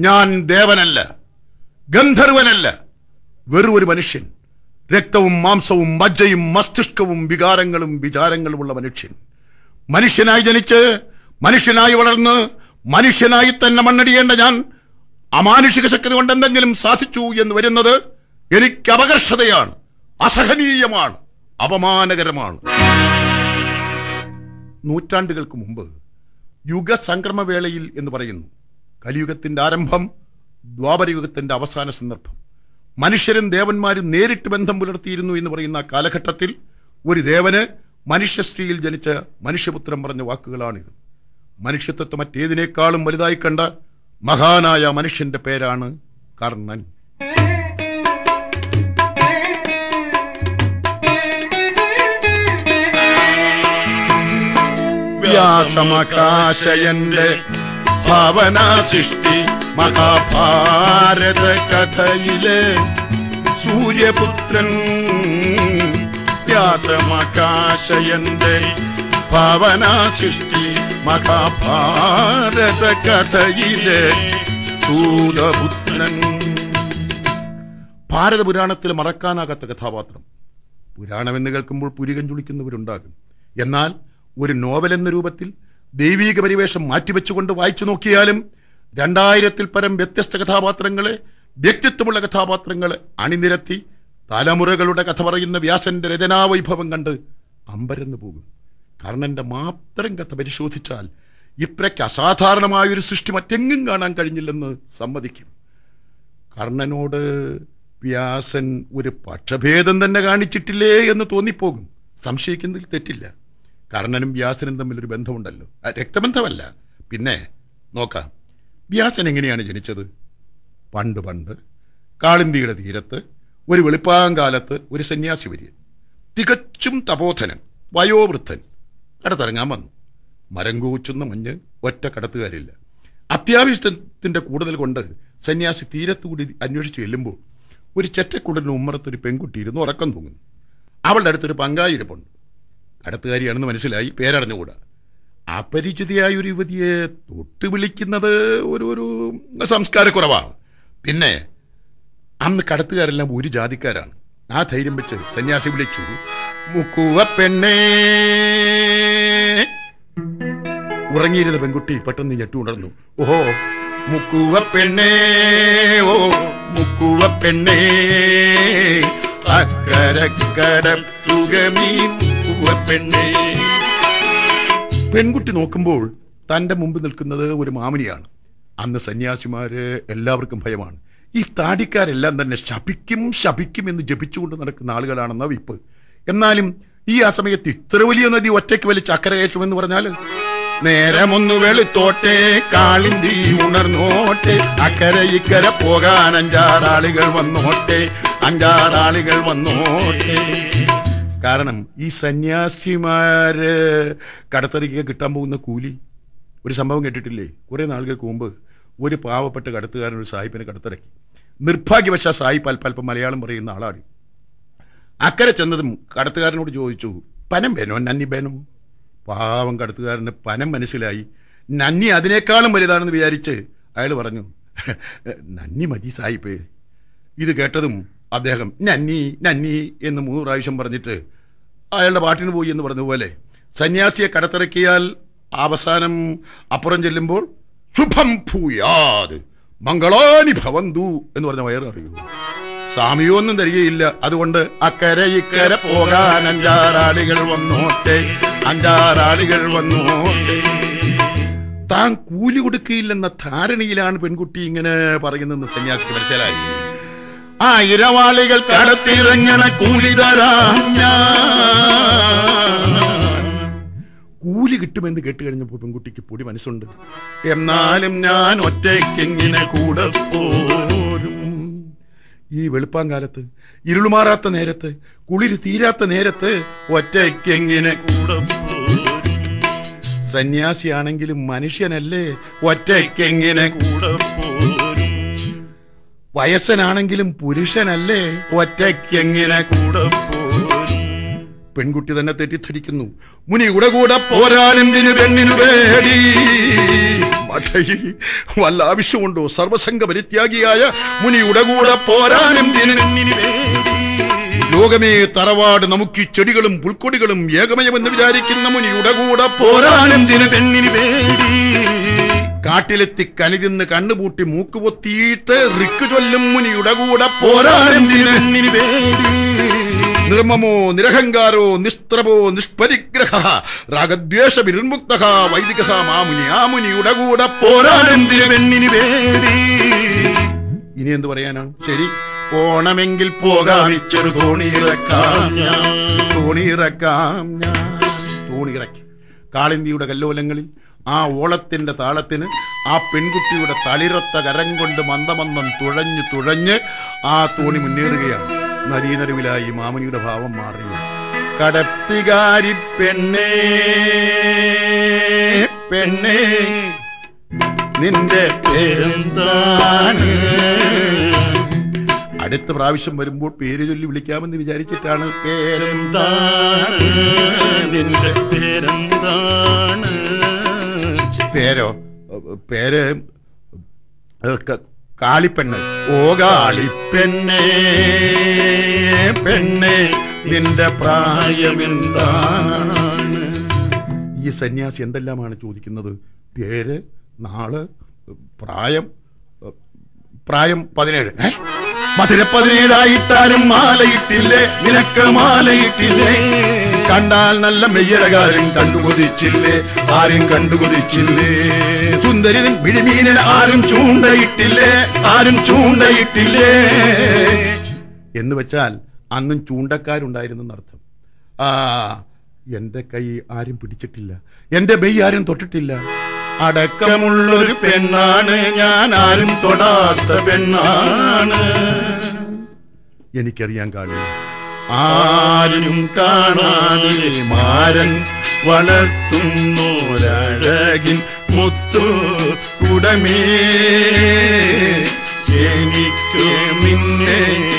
ഞാൻ ദേവനല്ല ഗന്ധർവനല്ല വെറും ഒരു മനുഷ്യൻ രക്തവും മാംസവും മജ്ജയും മസ്തിഷ്കവും വികാരങ്ങളും വിചാരങ്ങളുമുള്ള മനുഷ്യൻ മനുഷ്യനായി ജനിച്ച് മനുഷ്യനായി വളർന്ന് മനുഷ്യനായി തന്നെ മണ്ണടിയേണ്ട ഞാൻ അമാനുഷിക ശക്തി കൊണ്ട് എന്തെങ്കിലും സാധിച്ചു എന്ന് വരുന്നത് എനിക്ക് അപകർഷതയാണ് അസഹനീയമാണ് അപമാനകരമാണ് നൂറ്റാണ്ടുകൾക്ക് മുമ്പ് യുഗസംക്രമവേളയിൽ എന്ന് പറയുന്നു കലിയുഗത്തിന്റെ ആരംഭം ദ്വാപരയുഗത്തിന്റെ അവസാന സന്ദർഭം മനുഷ്യരും ദേവന്മാരും നേരിട്ട് ബന്ധം പുലർത്തിയിരുന്നു എന്ന് പറയുന്ന ആ കാലഘട്ടത്തിൽ ഒരു ദേവന് മനുഷ്യസ്ത്രീയിൽ ജനിച്ച മനുഷ്യപുത്രം പറഞ്ഞ വാക്കുകളാണിത് മനുഷ്യത്വത്തെ മറ്റേതിനേക്കാളും വലുതായി കണ്ട മഹാനായ മനുഷ്യന്റെ പേരാണ് കർണൻ വ്യാസമകാശയന്റെ ഭാവനാ സൃഷ്ടി മഹാഭാരത കഥയിലെ സൂര്യപുത്രൻ വ്യാസമകാശയന്റെ ഭാവനാ സൃഷ്ടി മഹാഭാരത കഥയിലെ സൂതപുത്രൻ ഭാരതപുരാണത്തിൽ മറക്കാനാകാത്ത കഥാപാത്രം പുരാണമെന്ന് കേൾക്കുമ്പോൾ പുരികം ചുളിക്കുന്നവരുണ്ടാകും എന്നാൽ ഒരു നോവൽ എന്ന രൂപത്തിൽ ദൈവീക പരിവേഷം മാറ്റിവെച്ചുകൊണ്ട് വായിച്ചു നോക്കിയാലും രണ്ടായിരത്തിൽ പരം വ്യത്യസ്ത കഥാപാത്രങ്ങളെ വ്യക്തിത്വമുള്ള കഥാപാത്രങ്ങളെ അണിനിരത്തി തലമുറകളുടെ കഥ പറയുന്ന വ്യാസന്റെ രചനാവൈഭവം കണ്ട് അമ്പരന്ന് പോകും കർണന്റെ മാത്രം കഥ പരിശോധിച്ചാൽ ഇത്രയ്ക്ക് അസാധാരണമായ ഒരു സൃഷ്ടി മറ്റെങ്ങും കാണാൻ കഴിഞ്ഞില്ലെന്ന് സമ്മതിക്കും കർണനോട് വ്യാസൻ ഒരു പക്ഷഭേദം തന്നെ കാണിച്ചിട്ടില്ലേ എന്ന് തോന്നിപ്പോകും സംശയിക്കുന്നതിൽ തെറ്റില്ല കർണനും വ്യാസനും തമ്മിൽ ഒരു ബന്ധമുണ്ടല്ലോ ആ, രക്തബന്ധമല്ല പിന്നെ നോക്കാം വ്യാസൻ എങ്ങനെയാണ് ജനിച്ചത് പണ്ട് പണ്ട് കാളിന്തിയുടെ തീരത്ത് ഒരു വെളുപ്പാങ്കാലത്ത് ഒരു സന്യാസി വര്യൻ തികച്ചും തപോധനൻ വയോവൃദ്ധൻ കടത്തിറങ്ങാൻ വന്നു മരം കൂച്ചുന്ന മഞ്ഞ് ഒറ്റ കടത്തുകാരില്ല അത്യാവശ്യത്തിന്റെ കൂടുതൽ കൊണ്ട് സന്യാസി തീരത്തുകൂടി അന്വേഷിച്ച് ചെല്ലുമ്പോൾ ഒരു ചെറ്റക്കുടലിന് ഉമ്മറത്തൊരു പെൺകുട്ടി ഇരുന്ന് ഉറക്കം തൂങ്ങുന്നു അവളുടെ അടുത്തൊരു പങ്കായിരിപ്പുണ്ട് കടത്തുകാരിയാണെന്ന് മനസ്സിലായി പേരറിഞ്ഞുകൂടാ അപരിചിതയായ ഒരു യുവതിയെ തൊട്ട് വിളിക്കുന്നത് ഒരു ഒരു സംസ്കാരക്കുറവാണ് പിന്നെ അന്ന് കടത്തുകാരെല്ലാം ഒരു ജാതിക്കാരാണ് ആ ധൈര്യം വെച്ച് സന്യാസി വിളിച്ചു മുക്കുവ പെണ്ണേ ഉറങ്ങിയിരുന്ന പെൺകുട്ടി പെട്ടെന്ന് ഞെട്ടു ഉണർന്നു ഓഹോ മുക്കുവ പെണ്ണേ ഓ മുക്കുവ പെണ്ണേ അക്കരക്കടത്തുകമീ മുക്കുവ പെണ്ണേ പെൺകുട്ടി നോക്കുമ്പോൾ തന്റെ മുമ്പ് നിൽക്കുന്നത് ഒരു മാമിനിയാണ് അന്ന് സന്യാസിമാര് എല്ലാവർക്കും ഭയമാണ് ഈ താടിക്കാരെല്ലാം തന്നെ ശപിക്കും ശപിക്കും എന്ന് ജപിച്ചുകൊണ്ട് നടക്കുന്ന ആളുകളാണെന്ന വിപ്പ് എന്നാലും ഈ ആ സമയത്ത് ഇത്ര വലിയ നദി ഒറ്റയ്ക്ക് വലിച്ച് അക്കരെ കയറ്റുമെന്ന് പറഞ്ഞാൽ നേരമൊന്നു വെളുത്തോട്ടെ കാളിന്തി ഉണർന്നോട്ടെ അക്കരെ ഇക്കരെ പോകാൻ അഞ്ചാറാളുകൾ വന്നോട്ടെ അഞ്ചാറാളുകൾ വന്നോട്ടെ കാരണം ഈ സന്യാസിമാര് കടത്തറിക്ക് കിട്ടാൻ പോകുന്ന കൂലി ഒരു സംഭവം കേട്ടിട്ടില്ലേ കുറെ നാളുകൾക്ക് മുമ്പ് ഒരു പാവപ്പെട്ട കടത്തുകാരൻ ഒരു സായിപ്പിനെ കടത്തിറക്കി നിർഭാഗ്യവശ സായിപ്പ് അല്പല്പം മലയാളം പറയുന്ന ആളാണ് അക്കരെ ചെന്നതും കടത്തുകാരനോട് ചോദിച്ചു പനം വേനോ നന്നി വേനോ പാവം കടത്തുകാരന് പനം മനസ്സിലായി നന്നി അതിനേക്കാളും വലുതാണെന്ന് വിചാരിച്ച് അയാൾ പറഞ്ഞു നന്നി മതി സായിപ്പേ ഇത് കേട്ടതും അദ്ദേഹം നന്നി നന്നി എന്ന് മൂന്ന് പ്രാവശ്യം പറഞ്ഞിട്ട് അയാളുടെ പാട്ടിന് പോയി എന്ന് പറഞ്ഞ പോലെ സന്യാസിയെ കടത്തിറക്കിയാൽ അവസാനം അപ്പുറം ചെല്ലുമ്പോൾ ശുഭം ഭൂയാത് മംഗളാനി ഭവന്തു എന്ന് പറഞ്ഞ വയററിയൂ സ്വാമിയൊന്നും തരികയില്ല അതുകൊണ്ട് അക്കരെ ഇക്കരെ പോകാൻ അഞ്ചാറാളികൾ വന്നോട്ടെ അഞ്ചാറാളികൾ വന്നോട്ടെ താൻ കൂലി കൊടുക്കുകയില്ലെന്ന ധാരണയിലാണ് പെൺകുട്ടി ഇങ്ങനെ പറയുന്നതെന്ന് സന്യാസിക്ക് മനസ്സിലായി ആ ഇരവാളികൾ കടത്തിറങ്ങണ കൂലി തരാം ഞാൻ കൂലി കിട്ടുമെന്ന് കേട്ട് കഴിഞ്ഞപ്പോൾ പെൺകുട്ടിക്ക് പൊടി മനസ്സുണ്ട് എന്നാലും ഞാൻ ഒറ്റയ്ക്കെങ്ങനെ കൂടെ പോരും ഈ വെളുപ്പാങ്കാലത്ത് ഇരുളുമാറാത്ത നേരത്ത് കുളിര് തീരാത്ത നേരത്ത് ഒറ്റയ്ക്കെങ്ങനെ കൂടെ പോരും സന്യാസിയാണെങ്കിലും മനുഷ്യനല്ലേ ഒറ്റയ്ക്കെങ്ങനെ കൂടെ പോരും വയസ്സനാണെങ്കിലും പുരുഷനല്ലേ ഒറ്റയ്ക്കെങ്ങനെ കൂടെ പോരും പെൺകുട്ടി തന്നെ തെറ്റിദ്ധരിക്കുന്നു മുനി കൂടെ കൂടെ പോരാനെന്തിനു പെണ്ണിനു പേടി പക്ഷേ വല്ല ആവശ്യമുണ്ടോ സർവസംഘ പരിത്യാഗിയായ മുനിയുടെ കൂടെ പോരാനും ലോകമേ തറവാട് നമുക്ക് ഈ ചെടികളും പുൽക്കൊടികളും ഏകമയമെന്ന് വിചാരിക്കുന്ന മുനിയുടെ കൂടെ പോരാനും പെണ്ണിന് പേടി കാട്ടിലെത്തി കനി തിന്ന് കണ്ണുപൂട്ടി മൂക്കുപൊത്തിയിട്ട് റിക്ക് ചൊല്ലും മുനിയുടെ കൂടെ പോരാനും പെണ്ണിന് പേടി നിർമ്മമോ നിരഹങ്കാരോ നിസ്ത്രമോ നിഷ്പരിഗ്രഹ രാഗദ്വേഷ വിരുന്മുക്ത വൈദിക മാമുനി ആ മുനിയുടെ കൂടെ പോരാനും പെണ്ണിന് പേടി ഇനി എന്ത് പറയാനാണ് ശരി പോണമെങ്കിൽ പോകാം ഇച്ചൊരു തോണിയിറക്കാം ഞാൻ തോണിയിറക്കാം ഞാൻ തോണിയിറക്കി കാളിന്തിയുടെ കല്ലോലങ്ങളിൽ ആ ഓളത്തിന്റെ താളത്തിന് ആ പെൺകുട്ടിയുടെ തളിരൊത്ത കരം കൊണ്ട് മന്ദമന്ദം തുഴഞ്ഞു തുഴഞ്ഞ് ആ തോണി മുന്നേറുകയാണ് നരീനരുവിലായി മാമനിയുടെ ഭാവം മാറി കടത്തികാരി പെണ്ണേ പെണ്ണേ നിന്റെ പേരെന്താണ് അടുത്ത പ്രാവശ്യം വരുമ്പോൾ പേര് ചൊല്ലി വിളിക്കാമെന്ന് വിചാരിച്ചിട്ടാണ് പേരും എന്താണ് നിന്റെ പേരെന്താണ് പേരോ പേര് ഏ, ക- കാളിപ്പെണ്ണ് ഓ കാളി പെണ്ണേ പെണ്ണേ നിന്റെ പ്രായമെന്താണ് പ്രായമെന്താണ് ഈ സന്യാസി എന്തെല്ലാമാണ് ചോദിക്കുന്നത് പേര് നാള് പ്രായം ഏ, പ്രായം പതിനേഴ് ഏ? മധുര പതിനേഴായിട്ടാരും മാലയിട്ടില്ലേ നിനക്ക് മാലയിട്ടില്ലേ കണ്ടാൽ നല്ല മെയ്യഴകാരും കണ്ടുകൊതിച്ചില്ലേ ആരും കണ്ടുകൊതിച്ചില്ലേ സുന്ദരി വിഴിമീനിൽ ആരും ചൂണ്ടയിട്ടില്ലേ ആരും ചൂണ്ടയിട്ടില്ലേ എന്ന് വെച്ചാൽ അന്നും ചൂണ്ടക്കാരുണ്ടായിരുന്നെന്നർത്ഥം ആ എന്റെ കൈ ആരും പിടിച്ചിട്ടില്ല എന്റെ മെയ് ആരും തൊട്ടിട്ടില്ല അടക്കമുള്ളൊരു പെണ്ണാണ് ഞാൻ ആരും തൊടാത്ത പെണ്ണാണ് എനിക്കറിയാൻ കാണില്ല ആരും കാണാതെ മാരൻ വളർത്തുന്നോരഴകിൻ മുത്തു കുടമേ എനിക്ക് നിന്നെ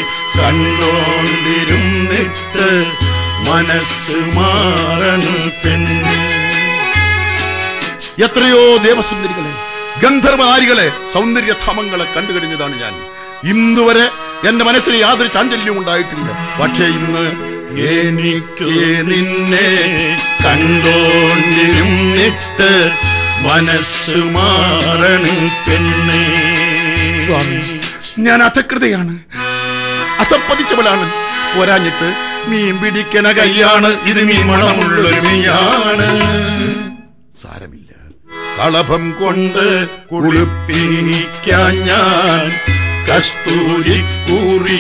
കണ്ടോണ്ടിരുന്നിട്ട് മനസ്സ് മാറണ പെണ്ണ് എത്രയോ ദേവസുന്ദരികളെ ഗന്ധർവനാരികളെ സൗന്ദര്യധാമങ്ങളെ കണ്ടു കഴിഞ്ഞതാണ് ഞാൻ ഇന്നുവരെ എന്റെ മനസ്സിൽ യാതൊരു ചാഞ്ചല്യവും ഉണ്ടായിട്ടില്ല പക്ഷേ ഇന്ന് എനിക്ക് നിന്നെ കണ്ടോണ്ടിരുന്നിട്ട് മനസ്സ് മാറണ പെണ്ണേ സ്വാമി ഞാൻ അധകൃതയാണ് അധപ്പതിച്ചവളാണ് പോരാഞ്ഞിട്ട് മീൻ പിടിക്കണ കൈയാണ് ഇത് മീൻ മണമുള്ളൊരു മീയാണ് സാരമില്ല കളഭം കൊണ്ട് കുളിപ്പിക്കാൻ ഞാൻ കസ്തൂരി കുറി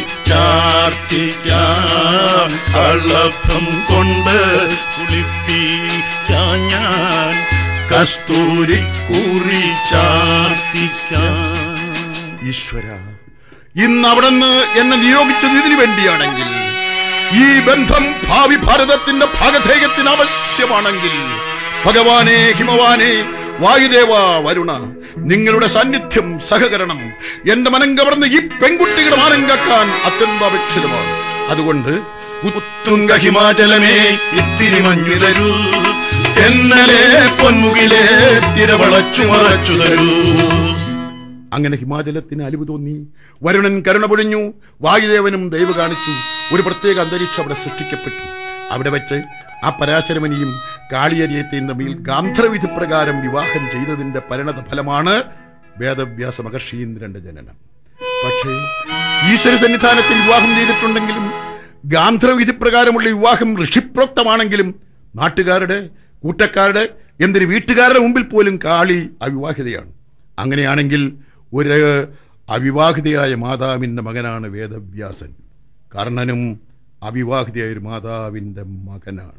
ചാർത്തിക്കാൻ കളഭം കൊണ്ട് കുളിപ്പിക്കാൻ ഞാൻ കസ്തൂരി കുറി ചാർത്തിക്കാൻ ത്തിക്കാൻ ഈശ്വര ഇന്ന് അവിടുന്ന് എന്നെ നിയോഗിച്ചത് ഇതിനു വേണ്ടിയാണെങ്കിൽ ഈ ബന്ധം ഭാവി ഭാരതത്തിന്റെ ഭാഗധേയത്തിന് ആവശ്യമാണെങ്കിൽ ഭഗവാനെ ഹിമവാനെ വായുദേവ വരുണ നിങ്ങളുടെ സാന്നിധ്യം സഹകരണം എന്റെ മനം കവർന്ന് ഈ പെൺകുട്ടികളുടെ മാനം കാക്കാൻ അത്യന്താപേക്ഷിതമാണ് അതുകൊണ്ട് ഉത്തുംഗ ഹിമാചലമേ ഇത്തിരി മഞ്ഞു തരൂ എന്നലെ പൊന്മുകിലെ തിരവളച്ചു മറച്ചു തരൂ അങ്ങനെ ഹിമാചലത്തിന് അലിവ് തോന്നി വരുണൻ കരുണ പൊഴിഞ്ഞു വായുദേവനും ദൈവ കാണിച്ചു ഒരു പ്രത്യേക അന്തരീക്ഷം അവിടെ സൃഷ്ടിക്കപ്പെട്ടു അവിടെ വെച്ച് ആ പരാശരമനിയും കാളിയരിയത്തെയും തമ്മിൽ ഗാന്ധർവിധി പ്രകാരം വിവാഹം ചെയ്തതിന്റെ പരിണത ഫലമാണ് വേദവ്യാസ മഹർഷീന്ദ്രന്റെ ജനനം പക്ഷേ ഈശ്വര സന്നിധാനത്തിൽ വിവാഹം ചെയ്തിട്ടുണ്ടെങ്കിലും ഗാന്ധർവിധി പ്രകാരമുള്ള വിവാഹം ഋഷിപ്രോക്തമാണെങ്കിലും നാട്ടുകാരുടെ കൂട്ടക്കാരുടെ എന്തൊരു വീട്ടുകാരുടെ മുമ്പിൽ പോലും കാളി അവിവാഹിതയാണ് അങ്ങനെയാണെങ്കിൽ ഒരു അവിവാഹിതയായ മാതാവിൻ്റെ മകനാണ് വേദവ്യാസൻ കർണനും അവിവാഹിതയായ ഒരു മാതാവിൻ്റെ മകനാണ്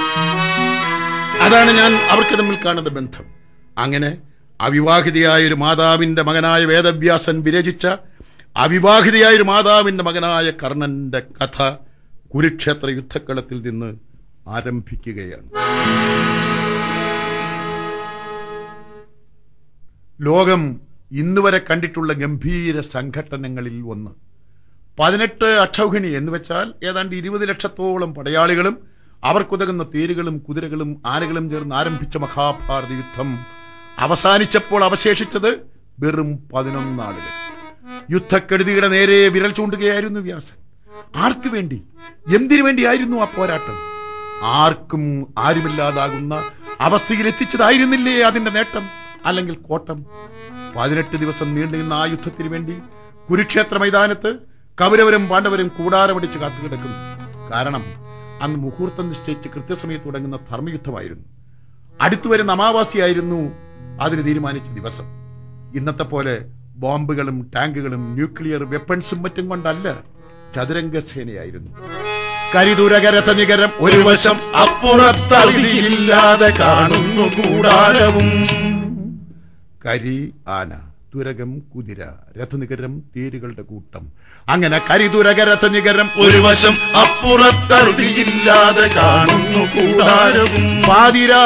അതാണ് ഞാൻ അവർക്ക് തമ്മിൽ കാണുന്ന ബന്ധം അങ്ങനെ അവിവാഹിതയായ ഒരു മാതാവിൻ്റെ മകനായ വേദവ്യാസൻ വിരചിച്ച അവിവാഹിതയായ ഒരു മാതാവിൻ്റെ മകനായ കർണന്റെ കഥ കുരുക്ഷേത്ര യുദ്ധക്കളത്തിൽ നിന്ന് ആരംഭിക്കുകയാണ് ലോകം ഇന്നുവരെ കണ്ടിട്ടുള്ള ഗംഭീര സംഘട്ടനങ്ങളിൽ ഒന്ന് പതിനെട്ട് അക്ഷൗഹിണി എന്ന് വെച്ചാൽ ഏതാണ്ട് ഇരുപത് ലക്ഷത്തോളം പടയാളികളും അവർക്കുതകുന്ന തേരുകളും കുതിരകളും ആനകളും ചേർന്ന് ആരംഭിച്ച മഹാഭാരത യുദ്ധം അവസാനിച്ചപ്പോൾ അവശേഷിച്ചത് വെറും പതിനൊന്ന് ആളുകൾ യുദ്ധക്കെടുതിയുടെ നേരെ വിരൽ ചൂണ്ടുകയായിരുന്നു വ്യാസൻ ആർക്കു വേണ്ടി എന്തിനു വേണ്ടിയായിരുന്നു ആ പോരാട്ടം ആർക്കും ആരുമില്ലാതാകുന്ന അവസ്ഥയിൽ എത്തിച്ചതായിരുന്നില്ലേ അതിന്റെ നേട്ടം അല്ലെങ്കിൽ കോട്ടം പതിനെട്ട് ദിവസം നീണ്ടുനിന്ന ആ യുദ്ധത്തിന് വേണ്ടി കുരുക്ഷേത്ര മൈതാനത്ത് കൗരവരും പാണ്ഡവരും കൂടാരമടിച്ച് കാത്തുകിടക്കുന്നു കാരണം അന്ന് മുഹൂർത്തം നിശ്ചയിച്ച് കൃത്യസമയത്ത് തുടങ്ങുന്ന ധർമ്മയുദ്ധമായിരുന്നു അടുത്തു വരുന്ന അമാവാസിയായിരുന്നു അതിന് തീരുമാനിച്ച ദിവസം ഇന്നത്തെ പോലെ ബോംബുകളും ടാങ്കുകളും ന്യൂക്ലിയർ വെപ്പൺസും മറ്റും കൊണ്ടല്ല ചതുരംഗ സേനയായിരുന്നു കരിദൂരകരഥ നികരം ഒരു വശം അപ്പുറത്തറുതിയില്ലാതെ കാണുന്നു കൂടാരവും കരി ആന തുരകം കുതിര രഥനികരം തേരുകളുടെ കൂട്ടം അങ്ങനെ കരിതുരക രഥനികരം ഒരു വശം അപ്പുറത്തറുതിയില്ലാതെ കാണുന്നു കൂടാരവും പാതിരാ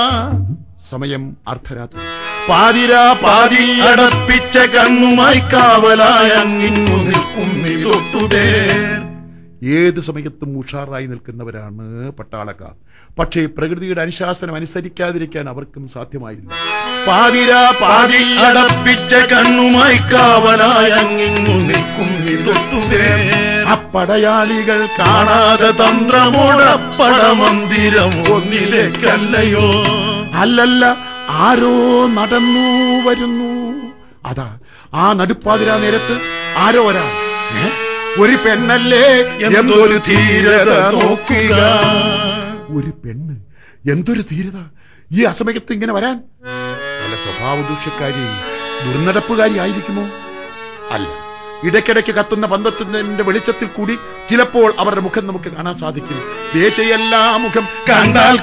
സമയം അർദ്ധരാത്രി പാതിരാ പാതി അടപ്പിച്ച കണ്ണുമായി കാവലായ അങ്ങിങ്ങു നിൽക്കുന്നി തൊട്ടുതേർ ഏത് സമയത്തും ഉഷാറായി നിൽക്കുന്നവരാണ് പട്ടാളക്കാർ പക്ഷേ പ്രകൃതിയുടെ അനുശാസനം അനുസരിക്കാതിരിക്കാൻ അവർക്കും സാധ്യമായില്ല പാതിരാ പാതി അടപ്പിച്ച കണ്ണുമായി കാവലായ അങ്ങിങ്ങു നിൽക്കുന്നി തൊട്ടുതേർ ആ പടയാളികൾ കാണാതെ തന്ത്രമോടപ്പട മന്ദിരം ഒന്നിലേക്കല്ലയോ അല്ലല്ല ആരോ നടന്നു വരുന്നു അതാ ആ നടുപ്പാതിരാ നേരത്ത് ആരോ ഒരാൾ ഏ? ഒരു പെണ്ണല്ലേ എന്തൊരു ധീരത നോക്കുക ഒരു പെണ്ണ് എന്തൊരു ധീരത ഈ അസമയത്ത് ഇങ്ങനെ വരാൻ നല്ല സ്വഭാവ ദൂഷ്യക്കാരി ദുർനടപ്പുകാരി ആയിരിക്കുമോ അല്ല ഇടയ്ക്കിടയ്ക്ക് കത്തുന്ന പന്തത്തിന്റെ വെളിച്ചത്തിൽ കൂടി ചിലപ്പോൾ അവരുടെ മുഖം നമുക്ക് കാണാൻ സാധിക്കും ദേശയെല്ലാ മുഖം കണ്ടാൽ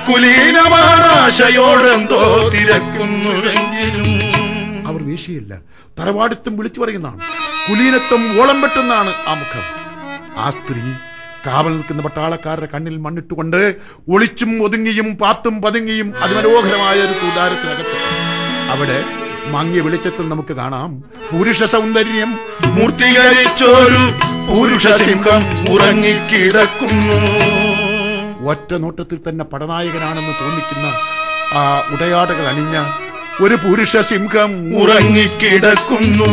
കുലീനമാശയോടെന്തോ തിരക്കുന്നുവെങ്കിലും അവർ വേശിയില്ല തറവാടിത്തം വിളിച്ചു പറയുന്നതാണ് കുലീനത്വം ഓളം വെട്ടുന്നതാണ് ആ മുഖം ആ സ്ത്രീ കാവൽ നിൽക്കുന്ന പട്ടാളക്കാരുടെ കണ്ണിൽ മണ്ണിട്ടുകൊണ്ട് ഒളിച്ചും ഒതുങ്ങിയും പാത്തും പതുങ്ങിയും അതിമനോഹരമായ ഒരു കൂടാരത്തിനകത്ത് അവിടെ മങ്ങിയ വെളിച്ചത്തിൽ നമുക്ക് കാണാം പുരുഷ സൗന്ദര്യം മൂർത്തീകരിച്ചൊരു പുരുഷ സിംഹം ഉറങ്ങിക്കിടക്കുന്നു ഒറ്റ നോട്ടത്തിൽ തന്നെ പടനായകനാണെന്ന് തോന്നിക്കുന്ന ആ ഉടയാടകൾ അണിഞ്ഞ ഒരു പുരുഷ സിംഹം ഉറങ്ങിക്കിടക്കുന്നു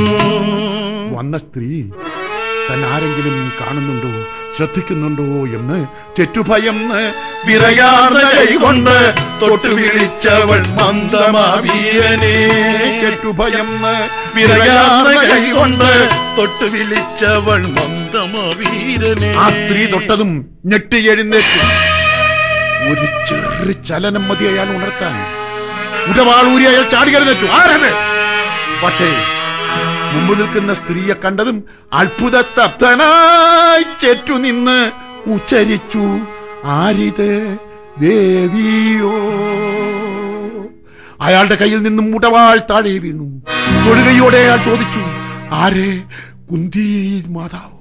വന്ന സ്ത്രീ തന്നെ ആരെങ്കിലും കാണുന്നുണ്ടോ ശ്രദ്ധിക്കുന്നുണ്ടോ എന്ന് ചെറ്റുഭയന്ന് വിറയാർന്ന കൈകൊണ്ട് തൊട്ടു വിളിച്ചവൾ മന്ദമാവീരനെ ചെറ്റുഭയന്ന് വിറയാർന്ന കൈകൊണ്ട് തൊട്ടു വിളിച്ചവൾ മന്ദമാവീരനെ ആ സ്ത്രീ തൊട്ടതും ഞെട്ടി എഴുന്നേറ്റ് ഒരു ചെറു ചലനം മതി അയാൾ ഉണർത്താൻ ഉടവാളൂരി അയാൾ ചാടി എഴുന്നേറ്റു ആരത് പക്ഷേ മുമ്പ് നിൽക്കുന്ന സ്ത്രീയെ കണ്ടതും അത്ഭുത തപ്തനായി ചെറ്റു നിന്ന് ഉച്ചരിച്ചു ആരിത് ദേവിയോ അയാളുടെ കയ്യിൽ നിന്നും മുടവാൾ താഴെ വീണു തൊഴുകയോടെ അയാൾ ചോദിച്ചു ആരെ കുന്തി മാതാവോ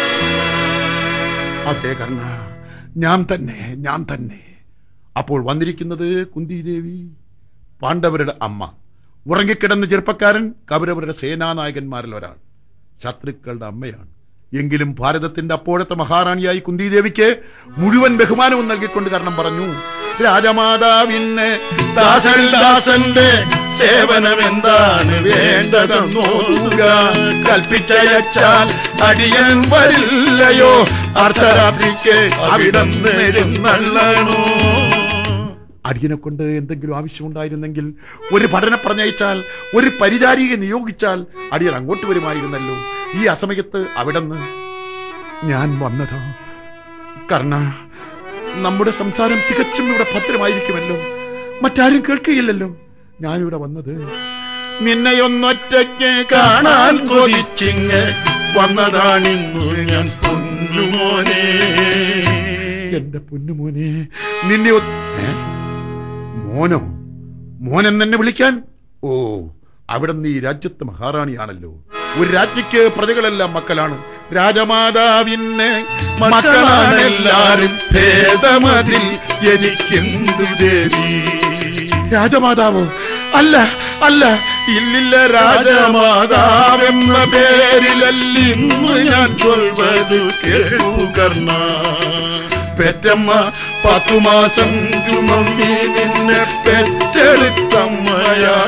അതെ കർണ ഞാൻ തന്നെ ഞാൻ തന്നെ അപ്പോൾ വന്നിരിക്കുന്നത് കുന്തിദേവി പാണ്ഡവരുടെ അമ്മ ഉറങ്ങിക്കിടന്ന ചെറുപ്പക്കാരൻ കൗരവരുടെ സേനാനായകന്മാരിൽ ഒരാൾ ശത്രുക്കളുടെ അമ്മയാണ് എങ്കിലും ഭാരതത്തിന്റെ അപ്പോഴത്തെ മഹാറാണിയായി കുന്തിദേവിക്ക് മുഴുവൻ ബഹുമാനവും നൽകിക്കൊണ്ട് കാരണം പറഞ്ഞു രാജമാതാവിന് ദാസനിൽ ദാസന്റെ സേവനം എന്താണ് വേണ്ടതെന്നോതുക കൽപ്പിച്ചയച്ചാൽ അടിയൻ വരില്ലയോ അർദ്ധരാത്രിക്ക് അവിടം നള്ളണോ അടിയനെ കൊണ്ട് എന്തെങ്കിലും ആവശ്യമുണ്ടായിരുന്നെങ്കിൽ ഒരു പഠനം പറഞ്ഞയച്ചാൽ ഒരു പരിചാരികയെ നിയോഗിച്ചാൽ അടിയൻ അങ്ങോട്ട് വരുമായിരുന്നല്ലോ ഈ അസമയത്ത് അവിടെന്ന് ഞാൻ വന്നതാ കർണ നമ്മുടെ സംസാരം തികച്ചും ഇവിടെ ഭദ്രമായിരിക്കുമല്ലോ മറ്റാരും കേൾക്കുകയില്ലല്ലോ ഞാനിവിടെ വന്നത് നിന്നെയൊന്നൊറ്റയ്ക്ക് കാണാൻ കൊതിച്ചിങ് വന്നതാണിന്നു ഞാൻ പൊന്നുമോനെ എന്റെ പൊന്നുമോനെ നിന്നെ ഒ- ഏ? മോനോ മോനെന്ന് എന്നെ വിളിക്കാൻ ഓ അവിടെ നീ രാജ്യത്ത് മഹാറാണിയാണല്ലോ ഒരു രാജ്ഞിക്ക് പ്രജകളെല്ലാം മക്കളാണ് രാജമാതാവിന് മക്കളാണെല്ലാരും ഭേദമതിൽ എനിക്കെന്തു ദേവി രാജമാതാവോ അല്ല അല്ല ഇല്ലില്ല രാജമാതാവെന്ന പേരിലല്ലിന്ന് ഞാൻ ചൊൽവതു കേൾക്കർണ പെറ്റമ്മ പത്തു മാസം ചുമന്നി നിന്നെ പെറ്റെടുത്തമ്മയാ നീ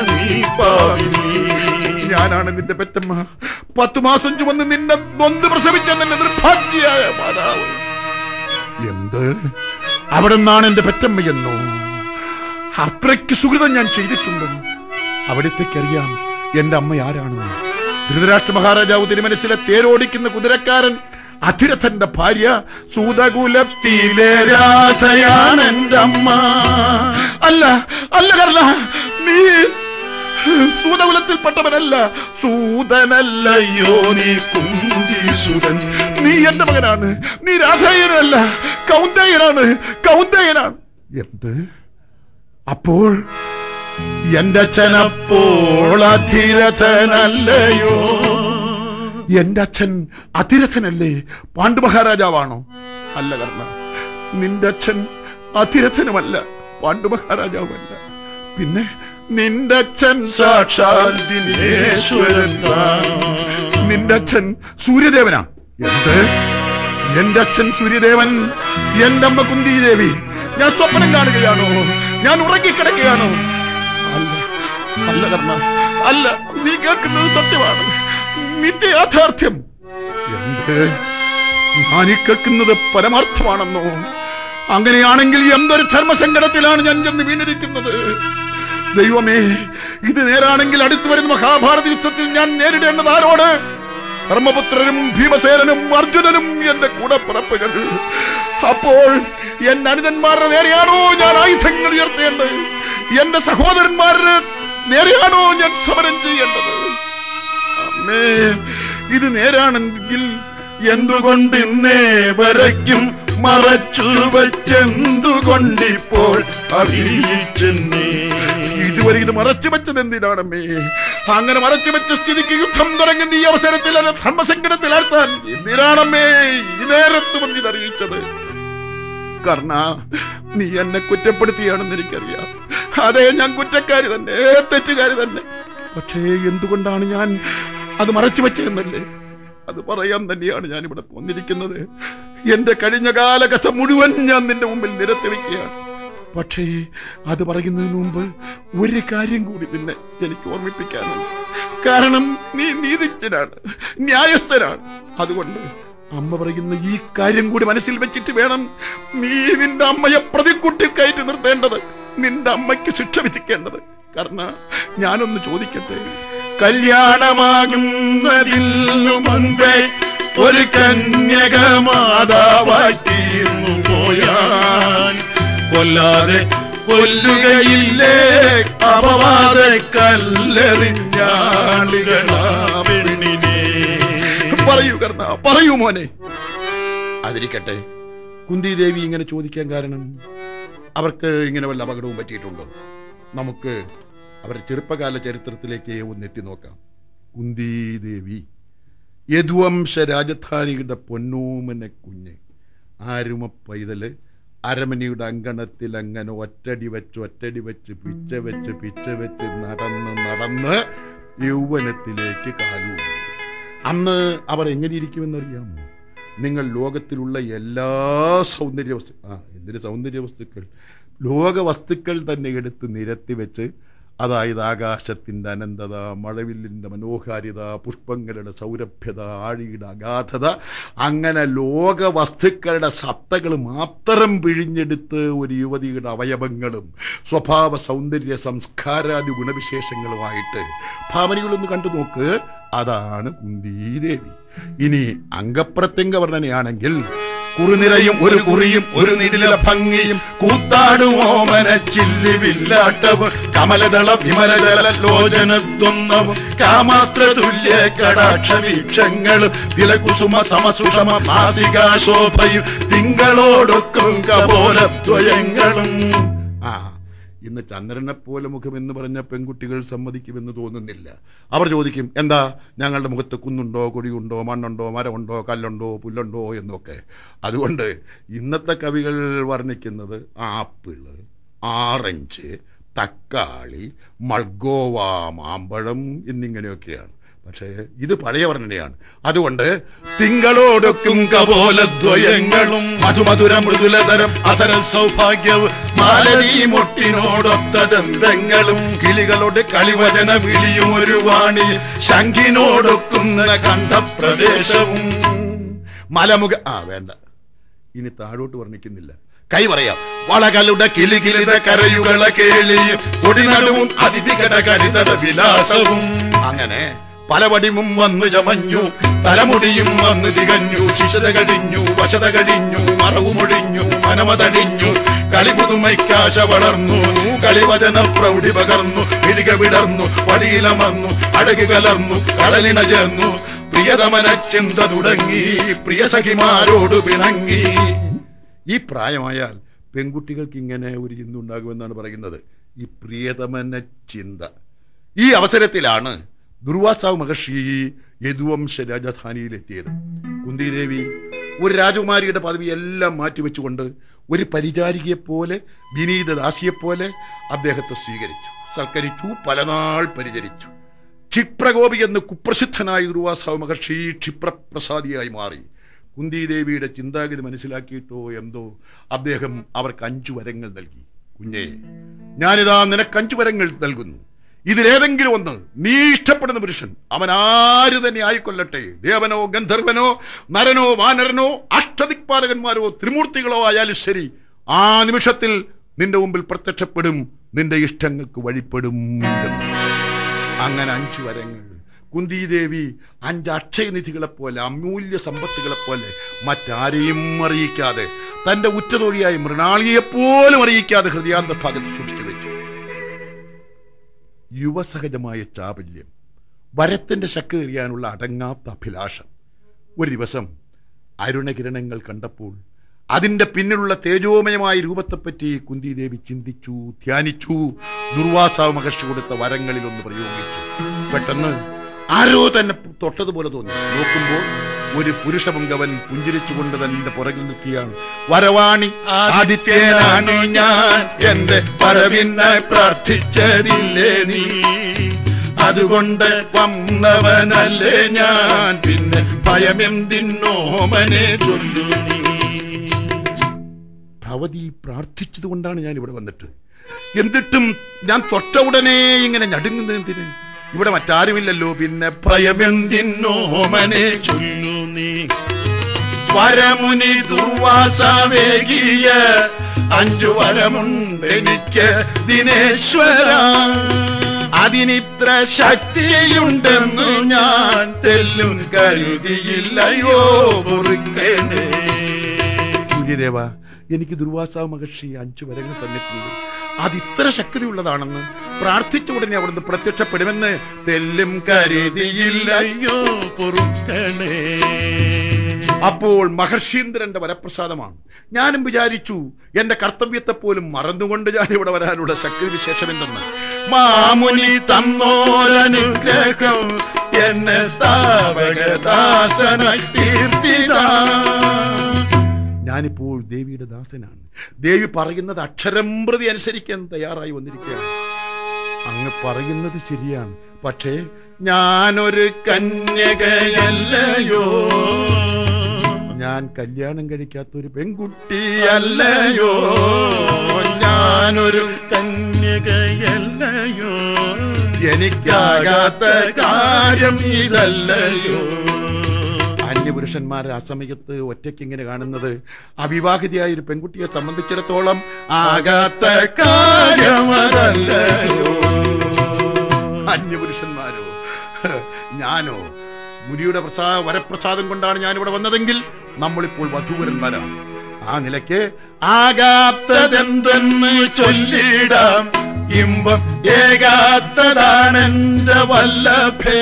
പാവിനി ഞാനാണ് നിന്റെ പെറ്റമ്മ പത്തു മാസം ചുമന്ന് നിന്നെ നൊന്ത് പ്രസവിച്ച നിന്റെ നിർഭാഗ്യയായ മാതാവ് എന്ത് അവിടെ നിന്നാണ് എന്റെ പെറ്റമ്മയെന്നോ അത്രയ്ക്ക് സുഹൃതം ഞാൻ ചെയ്തിട്ടുണ്ട് അവിടത്തേക്കറിയാം എന്റെ അമ്മ ആരാണെന്ന് ധൃതരാഷ്ട്ര മഹാരാജാവ് തിരുമനസിലെ തേരോടിക്കുന്ന കുതിരക്കാരൻ അധിരഥന്റെ ഭാര്യ സൂതകുലത്തിലെ രാധയാണ് എന്റെ അമ്മ അല്ല അല്ല കർണ നീ സൂതകുലത്തിൽപ്പെട്ടവനല്ല സൂതനല്ലയോ അയ്യോ നീ കുന്തിസുതൻ നീ എന്റെ മകനാണ് നീ രാധേയനല്ല കൗന്ദയനാണ് കൗന്ദയനാണ് എന്ത് അപ്പോൾ എന്റെ അച്ഛനപ്പോൾ അധിരഥനല്ലയോ എന്റെ അച്ഛൻ അതിരഥനല്ലേ പാണ്ഡു മഹാരാജാവാണോ അല്ല കർണ നിന്റെ അച്ഛൻ അതിരഥനുമല്ല പാണ്ഡു മഹാരാജാവുമല്ല പിന്നെ നിന്റെ അച്ഛൻ സാക്ഷാൽ ദിനേശ്വരൻ താൻ. നിന്റെ അച്ഛൻ സൂര്യദേവനാ എന്ത് എന്റെ അച്ഛൻ സൂര്യദേവൻ എന്റെ അമ്മ കുന്തിദേവി ഞാൻ സ്വപ്നം കാണുകയാണോ ഞാൻ ഉറങ്ങിക്കിടക്കുകയാണോ അല്ല അല്ല കർമ്മ അല്ല നീ കേൾക്കുന്നത് സത്യമാണ് നിന്റെ യാഥാർത്ഥ്യം എന്ത് ഞാൻ ഈ കേൾക്കുന്നത് പരമാർത്ഥമാണെന്നോ അങ്ങനെയാണെങ്കിൽ എന്തൊരു ധർമ്മസങ്കടത്തിലാണ് ഞാൻ ചെന്ന് വീണിരിക്കുന്നത് ദൈവമേ ഇത് നേരാണെങ്കിൽ അടുത്തു വരുന്ന മഹാഭാരത യുദ്ധത്തിൽ ഞാൻ നേരിടേണ്ടത് ആരോട് ധർമ്മപുത്രനും ഭീമസേനനും അർജുനനും എന്റെ കൂടെ പിറപ്പുകൾ അപ്പോൾ എന്റെ അനുജന്മാരുടെ നേരെയാണോ ഞാൻ ആയുധങ്ങൾ ഉയർത്തേണ്ടത് എന്റെ സഹോദരന്മാരുടെ നേരെയാണോ ഞാൻ സമരം ചെയ്യേണ്ടത് അമ്മേ ഇത് നേരാണെങ്കിൽ എന്തുകൊണ്ട് ഇന്നേ വരയ്ക്കും മറച്ചു വച്ചെന്തുകൊണ്ടിപ്പോൾ അറിയിച്ചെന്നേ ഇതുവരെ ഇത് മറച്ചു വെച്ചത് എന്തിനാണമ്മേ അങ്ങനെ മറച്ചു വെച്ച സ്ഥിതിക്ക് യുദ്ധം തുടങ്ങുന്ന ഈ അവസരത്തിൽ എന്നെ ധർമ്മസങ്കടത്തിലാഴ്ത്താൻ എന്തിനാണമ്മേ ഈ നേരത്ത് വന്ന് ഇതറിയിച്ചത് കർണ നീ എന്നെ കുറ്റപ്പെടുത്തിയാണെന്ന് എനിക്കറിയാം അതെ ഞാൻ കുറ്റക്കാരി തന്നെ തെറ്റുകാരി തന്നെ പക്ഷേ എന്തുകൊണ്ടാണ് ഞാൻ അത് മറച്ചു വെച്ചതെന്നല്ലേ അത് പറയാൻ തന്നെയാണ് ഞാൻ ഇവിടെ വന്നിരിക്കുന്നത് എന്റെ കഴിഞ്ഞ കാലകഥ മുഴുവൻ ഞാൻ നിന്റെ മുമ്പിൽ നിരത്തി വെക്കുകയാണ് പക്ഷേ അത് പറയുന്നതിന് മുമ്പ് ഒരു കാര്യം കൂടി നിന്നെ എനിക്ക് ഓർമ്മിപ്പിക്കാനുണ്ട് കാരണം നീ നീതിജ്ഞനാണ് ന്യായസ്ഥനാണ് അതുകൊണ്ട് അമ്മ പറയുന്ന ഈ കാര്യം കൂടി മനസ്സിൽ വെച്ചിട്ട് വേണം നീ നിന്റെ അമ്മയെ പ്രതിക്കുട്ടി കയറ്റി നിർത്തേണ്ടത് നിന്റെ അമ്മയ്ക്ക് ശിക്ഷ വിധിക്കേണ്ടത് കാരണം ഞാനൊന്ന് ചോദിക്കട്ടെ കല്യാണമാകുന്നതിനു മുൻപേ ഒരു കന്യക മാതാവായി തീർന്നു പോയാൻ കൊല്ലാതെ കൊല്ലുകയില്ലേ അപവാദ കല്ലെറിഞ്ഞാളുകളാ പെണ്ണിനെ പറയൂ കർണ പറയൂ മോനെ അതിരിക്കട്ടെ കുന്തി ദേവി ഇങ്ങനെ ചോദിക്കാൻ കാരണം അവർക്ക് ഇങ്ങനെ വല്ല അപകടവും പറ്റിയിട്ടുണ്ടോ നമുക്ക് അവരുടെ ചെറുപ്പകാല ചരിത്രത്തിലേക്ക് ഒന്ന് എത്തി നോക്കാം കുന്തി ദേവി യദുവംശ രാജധാനിയുടെ പൊന്നൂമന കുഞ്ഞ് ആരുമ പൈതല് അരമനയുടെ അങ്കണത്തിൽ അങ്ങനെ ഒറ്റടി വെച്ച് ഒറ്റടി വെച്ച് പിച്ച വെച്ച് പിച്ച വെച്ച് നടന്ന് നടന്ന് യൗവനത്തിലേക്ക് കാലൂരി അന്ന് അവർ എങ്ങനെ ഇരിക്കുമെന്നറിയാമോ നിങ്ങൾ ലോകത്തിലുള്ള എല്ലാ സൗന്ദര്യ വസ്തു ആ എന്തിന് സൗന്ദര്യ വസ്തുക്കൾ ലോക വസ്തുക്കൾ തന്നെ എടുത്ത് നിരത്തി വെച്ച് അതായത് ആകാശത്തിൻ്റെ അനന്തത മഴവില്ലിൻ്റെ മനോഹാരിത പുഷ്പങ്ങളുടെ സൗരഭ്യത ആഴിയുടെ അഗാധത അങ്ങനെ ലോക വസ്തുക്കളുടെ സത്തകൾ മാത്രം പിഴിഞ്ഞെടുത്ത് ഒരു യുവതിയുടെ അവയവങ്ങളും സ്വഭാവ സൗന്ദര്യ സംസ്കാരാദി ഗുണവിശേഷങ്ങളുമായിട്ട് ഭാവനകളൊന്ന് കണ്ടു നോക്ക് അതാണ് കുന്തിദേവി ഇനി അംഗപ്രത്യംഗ വർണ്ണനയാണെങ്കിൽ കുറുനിരയും ഒരു കുറിയും ഒരു നിടില ഭംഗിയും കൂത്താടുമോ മനച്ചില്ലി വില്ലാട്ടവും കമലദള വിമലദള ലോചനദ്വന്ദ്വവും കാമാസ്ത്ര തുല്യ കടാക്ഷ വീക്ഷങ്ങളും തിലകുസുമ സമസുഷമ മാസികാശോഭയും തിങ്കളോടൊക്കും കപോലദ്വയങ്ങളും ആ ഇന്ന് ചന്ദ്രനെ പോലെ മുഖം എന്ന് പറഞ്ഞ പെൺകുട്ടികൾ സമ്മതിക്കുമെന്ന് തോന്നുന്നില്ല അവർ ചോദിക്കും എന്താ ഞങ്ങളുടെ മുഖത്ത് കുന്നുണ്ടോ കൊടിയുണ്ടോ മണ്ണുണ്ടോ മരമുണ്ടോ കല്ലുണ്ടോ പുല്ലുണ്ടോ എന്നൊക്കെ അതുകൊണ്ട് ഇന്നത്തെ കവികൾ വർണ്ണിക്കുന്നത് ആപ്പിള് ആറഞ്ച് തക്കാളി മൾഗോവ മാമ്പഴം എന്നിങ്ങനെയൊക്കെയാണ് പക്ഷേ ഇത് പഴയ വർണ്ണനയാണ് അതുകൊണ്ട് തിങ്കളോടൊക്കും കപോലദ്വയങ്ങളും മധുമധുര മൃദുലതരം അധര സൗഭാഗ്യവും മാലതീ മുട്ടിനോടൊത്ത ദന്തങ്ങളും കിളികളുടെ കളിവചന വിളിയും ഒരു വാണി ശംഖിനോടൊക്കുന്ന കണ്ഠപ്രദേശവും മലമുഖ ആ വേണ്ട ഇനി താഴോട്ട് വർണ്ണിക്കുന്നില്ല കൈ പറയാം വളകളുടെ കിളികിളിത കരയുകള കേളിയും കൊടിനടുവും അതിവികട കരിതട വിലാസവും അങ്ങനെ പലവടിമും വന്നു ചമഞ്ഞു തലമുടിയും വന്ന് തികഞ്ഞു ശിശത കടിഞ്ഞു വശത കടിഞ്ഞു മറവുമൊഴിഞ്ഞു മനമതടിഞ്ഞു കളിപുതുമൈക്കാശ വളർന്നു കളിവചന പ്രൗഢി പകർന്നു പിടിക വിടർന്നു വടിയിലമർന്നു അഴകി കലർന്നു കടലിണ ചേർന്നു പ്രിയതമന ചിന്ത തുടങ്ങി പ്രിയ സഖിമാരോട് പിണങ്ങി ഈ പ്രായമായാൽ പെൺകുട്ടികൾക്ക് ഇങ്ങനെ ഒരു ചിന്ത ഉണ്ടാകുമെന്നാണ് പറയുന്നത് ഈ പ്രിയതമന ചിന്ത ഈ അവസരത്തിലാണ് ദുർവാസാവ് മഹർഷി യദുവംശ രാജധാനിയിലെത്തിയത് കുന്തിദേവി ഒരു രാജകുമാരിയുടെ പദവി എല്ലാം മാറ്റിവെച്ചുകൊണ്ട് ഒരു പരിചാരികയെപ്പോലെ വിനീത ദാസിയെപ്പോലെ അദ്ദേഹത്തെ സ്വീകരിച്ചു സൽക്കരിച്ചു പലനാൾ പരിചരിച്ചു ക്ഷിപ്രകോപി എന്ന് കുപ്രസിദ്ധനായ ദുർവാസാവ് മഹർഷി ക്ഷിപ്രപ്രസാദിയായി മാറി കുന്തിദേവിയുടെ ചിന്താഗതി മനസ്സിലാക്കിയിട്ടോ എന്തോ അദ്ദേഹം അവർക്ക് അഞ്ചു വരങ്ങൾ നൽകി കുഞ്ഞേ ഞാനിതാ നിനക്ക് അഞ്ചു വരങ്ങൾ നൽകുന്നു ഇതിലേതെങ്കിലും ഒന്ന് നീ ഇഷ്ടപ്പെടുന്ന പുരുഷൻ അവൻ ആര് തന്നെ ആയിക്കൊള്ളട്ടെ ദേവനോ ഗന്ധർവനോ നരനോ വാനരനോ അഷ്ടദിക്പാലകന്മാരോ ത്രിമൂർത്തികളോ ആയാലും ശരി ആ നിമിഷത്തിൽ നിന്റെ മുമ്പിൽ പ്രത്യക്ഷപ്പെടും നിന്റെ ഇഷ്ടങ്ങൾക്ക് വഴിപ്പെടും എന്ന് അങ്ങനെ അഞ്ചു വരങ്ങൾ കുന്തിദേവി അഞ്ച് അക്ഷയനിധികളെ പോലെ അമൂല്യ സമ്പത്തുകളെ പോലെ മറ്റാരെയും അറിയിക്കാതെ തന്റെ ഉറ്റതൊഴിയായി മൃണാളിയെപ്പോലും അറിയിക്കാതെ ഹൃദയാന്തഭാഗത്ത് സൂക്ഷിച്ചു വെച്ചു യുവസഹജമായ ചാപല്യം വരത്തിന്റെ ശക്ക് എറിയാനുള്ള അടങ്ങാത്ത അഭിലാഷം ഒരു ദിവസം അരുണകിരണങ്ങൾ കണ്ടപ്പോൾ അതിന്റെ പിന്നിലുള്ള തേജോമയമായ രൂപത്തെപ്പറ്റി കുന്തിദേവി ചിന്തിച്ചു ധ്യാനിച്ചു ദുർവാസാവ് മഹർഷി കൊടുത്ത വരങ്ങളിൽ ഒന്ന് പ്രയോഗിച്ചു പെട്ടെന്ന് ആരോ തന്നെ തൊട്ടതുപോലെ തോന്നി നോക്കുമ്പോൾ ഒരു പുരുഷപുങ്കവൻ പുഞ്ചിരിച്ചുകൊണ്ട് തന്റെ പുറകിൽ നിൽക്കുകയാണ് വരവാണി ആദിത്യനാണു ഞാൻ എന്റെ പരവിനായി പ്രാർത്ഥിച്ചതില്ലേ നീ അതുകൊണ്ട് വന്നവനല്ലേ ഞാൻ പിന്നെ ഭയമെന്തിന്നോമനെ ചൊല്ലു നീ ഭവതി പ്രാർത്ഥിച്ചതുകൊണ്ടാണ് ഞാൻ ഇവിടെ വന്നിട്ട് എന്നിട്ടും ഞാൻ തൊട്ട ഉടനെ ഇങ്ങനെ ഞടുങ്ങുന്നതിന് ഇവിടെ മറ്റാരുമില്ലല്ലോ പിന്നെ ഭയമെന്തിന്നോമനെ ചൊല്ലു നീ വരമുനി ദുർവാസാവേകിയ അഞ്ചു വരമുണ്ടെനിക്ക് ദിനേശ്വര അതിനിത്ര ശക്തിയുണ്ടെന്നു ഞാൻ തെല്ലും കരുതിയില്ലയോ പൊറുക്കണേ സൂര്യദേവ എനിക്ക് ദുർവാസാവ് മഹർഷി അഞ്ചു വരങ്ങൾ തന്നിട്ടുണ്ട് അത് ഇത്ര ശക്തിയുള്ളതാണെന്ന് പ്രാർത്ഥിച്ച ഉടനെ അവിടുന്ന് പ്രത്യക്ഷപ്പെടുമെന്ന് തെല്ലും കരുതിയില്ലയോ അയ്യോ പൊറുക്കണേ അപ്പോൾ മഹർഷീന്ദ്രന്റെ വരപ്രസാദമാണ് ഞാനും വിചാരിച്ചു എന്റെ കർത്തവ്യത്തെ പോലും മറന്നുകൊണ്ട് ഞാൻ ഇവിടെ വരാനുള്ള ശക്തി വിശേഷമെന്തെന്ന് മാമുനി തന്നോരനുഗ്രഹം എന്നെ താവകദാസനായി തീർത്തിതാ ഞാനിപ്പോൾ ദേവിയുടെ ദാസനാണ് ദേവി പറയുന്നത് അക്ഷരം പ്രതി അനുസരിക്കാൻ തയ്യാറായി വന്നിരിക്കുകയാണ് അങ്ങ് പറയുന്നത് ശരിയാണ് പക്ഷേ ഞാനൊരു കന്യകയല്ലയോ ഞാൻ കല്യാണം കഴിക്കാത്ത ഒരു പെൺകുട്ടി അല്ലയോ ഞാനൊരു കന്യകയല്ലയോ എനിക്കാകാത്ത കാര്യം ഇതല്ലയോ അന്യപുരുഷന്മാർ ആ സമയത്ത് ഒറ്റയ്ക്ക് ഇങ്ങനെ കാണുന്നത് അവിവാഹിതയായ ഒരു പെൺകുട്ടിയെ സംബന്ധിച്ചിടത്തോളം ആകാത്ത കാര്യമതല്ലയോ അന്യപുരുഷന്മാരോ ഞാനോ മുരിയുടെ പ്രസാ വരപ്രസാദം കൊണ്ടാണ് ഞാൻ ഇവിടെ വന്നതെങ്കിൽ നമ്മളിപ്പോൾ വധൂവരന്മാരാണ് ആ നിലയ്ക്ക് ആകാത്തതെന്തെന്ന് ചൊല്ലിടാം ഇമ്പം ഏകാത്തതാണെന്റെ വല്ലഭേ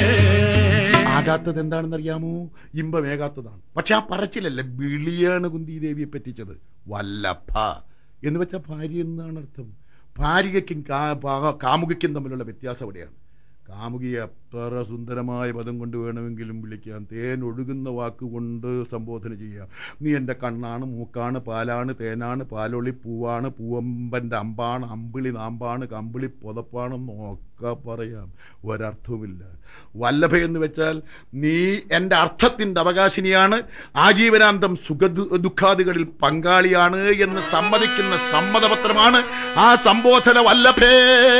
ആകാത്തത് എന്താണെന്ന് അറിയാമോ ഇമ്പമേകാത്തതാണ് പക്ഷെ ആ പറച്ചിലല്ല വിളിയാണ് കുന്തി ദേവിയെ പറ്റിച്ചത് വല്ലഭ എന്ന് വെച്ചാൽ ഭാര്യ എന്നാണ് അർത്ഥം ഭാര്യയ്ക്കും കാ- പാ- കാമുകയ്ക്കും തമ്മിലുള്ള വ്യത്യാസം എവിടെയാണ് കാമുകിയെ അത്ര സുന്ദരമായ പദം കൊണ്ട് വേണമെങ്കിലും വിളിക്കാം തേൻ ഒഴുകുന്ന വാക്കുകൊണ്ട് സംബോധന ചെയ്യാം നീ എൻ്റെ കണ്ണാണ് മൂക്കാണ് പാലാണ് തേനാണ് പാലൊളി പൂവാണ് പൂവമ്പൻ്റെ അമ്പാണ് അമ്പിളി നാമ്പാണ് കമ്പിളി പുതപ്പാണെന്നൊക്കെ പറയാം ഒരർത്ഥവുമില്ല വല്ലഭ എന്ന് വെച്ചാൽ നീ എൻ്റെ അർത്ഥത്തിൻ്റെ അവകാശിനിയാണ് ആജീവനാന്തം സുഖ ദുഃഖാദികളിൽ പങ്കാളിയാണ് എന്ന് സമ്മതിക്കുന്ന സമ്മതപത്രമാണ് ആ സംബോധന വല്ലഭേ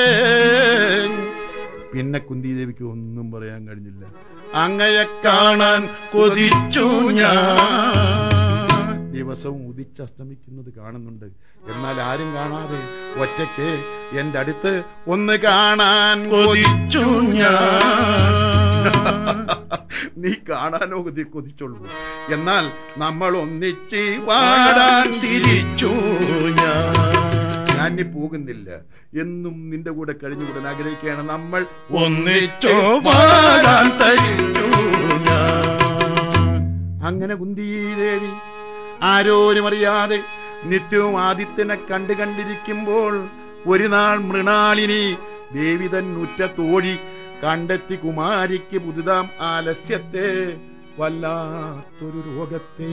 പിന്നെ കുന്തിദേവിക്ക് ഒന്നും പറയാൻ കഴിഞ്ഞില്ല അങ്ങയെ കാണാൻ കൊതിച്ചു ഞാൻ ദിവസവും ഉദിച്ചസ്തമിക്കുന്നത് കാണുന്നുണ്ട് എന്നാൽ ആരും കാണാതെ ഒറ്റയ്ക്ക് എൻ്റെ അടുത്ത് ഒന്ന് കാണാൻ കൊതിച്ചു ഞാൻ നീ കാണാനോ കൊതി കൊതിച്ചുള്ളൂ എന്നാൽ നമ്മൾ ഒന്നിച്ച് പാടാൻ പാടാൻ തിരിച്ചു ഞാൻ ഞാൻ ഇനി പോകുന്നില്ല എന്നും നിന്റെ കൂടെ കഴിഞ്ഞുകൂടാൻ ആഗ്രഹിക്കുകയാണ് നമ്മൾ ഒന്നിച്ചോ പാടാൻ തരിച്ചു ഞാൻ അങ്ങനെ കുന്തിദേവി ആരോരും അറിയാതെ നിത്യവും ആദിത്യനെ കണ്ടു കണ്ടിരിക്കുമ്പോൾ ഒരു നാൾ മൃണാളിനി ദേവി തൻ ഉറ്റ തോഴി കണ്ടെത്തി കുമാരിക്ക് പുതുതാം ആലസ്യത്തെ വല്ലാത്തൊരു രോഗത്തെ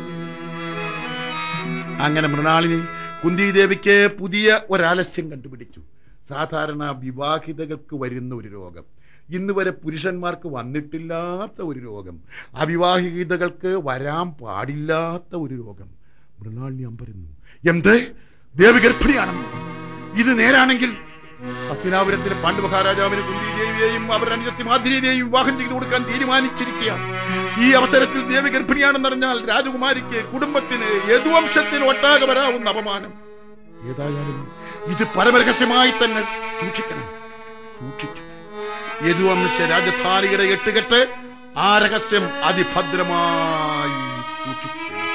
അങ്ങനെ മൃണാളിനി കുന്തിദേവിക്ക് പുതിയ ഒരാലസ്യം കണ്ടുപിടിച്ചു സാധാരണ വിവാഹിതകൾക്ക് വരുന്ന ഒരു രോഗം ഇന്ന് വരെ പുരുഷന്മാർക്ക് വന്നിട്ടില്ലാത്ത ഒരു രോഗം അവിവാഹിതകൾക്ക് വരാൻ പാടില്ലാത്ത ഒരു രോഗം മൃണാളിനി അമ്പരുന്നു എന്ത് ദേവി ഗർഭിണിയാണെന്ന് ഇത് നേരാണെങ്കിൽ ഹസ്തിനാപുരത്തിലെ പാണ്ഡു മഹാരാജാവിന് കുന്തിദേവിയെയും അവരുടെ അനുജത്തി മാധുരിയെയും വിവാഹം ചെയ്തു കൊടുക്കാൻ തീരുമാനിച്ചിരിക്കുകയാണ് ഈ അവസരത്തിൽ ദേവി ഗർഭിണിയാണെന്നറിഞ്ഞാൽ രാജകുമാരിക്ക് കുടുംബത്തിന് യദുവംശത്തിന് ഒട്ടാകെ വരാവുന്ന അപമാനം ഏതായാലും ഇത് പരമരഹസ്യമായി തന്നെ സൂക്ഷിക്കണം സൂക്ഷിച്ചു യദുവംശ രാജധാനിയുടെ എട്ടുകെട്ട് ആ രഹസ്യം അതിഭദ്രമായി സൂക്ഷിച്ചു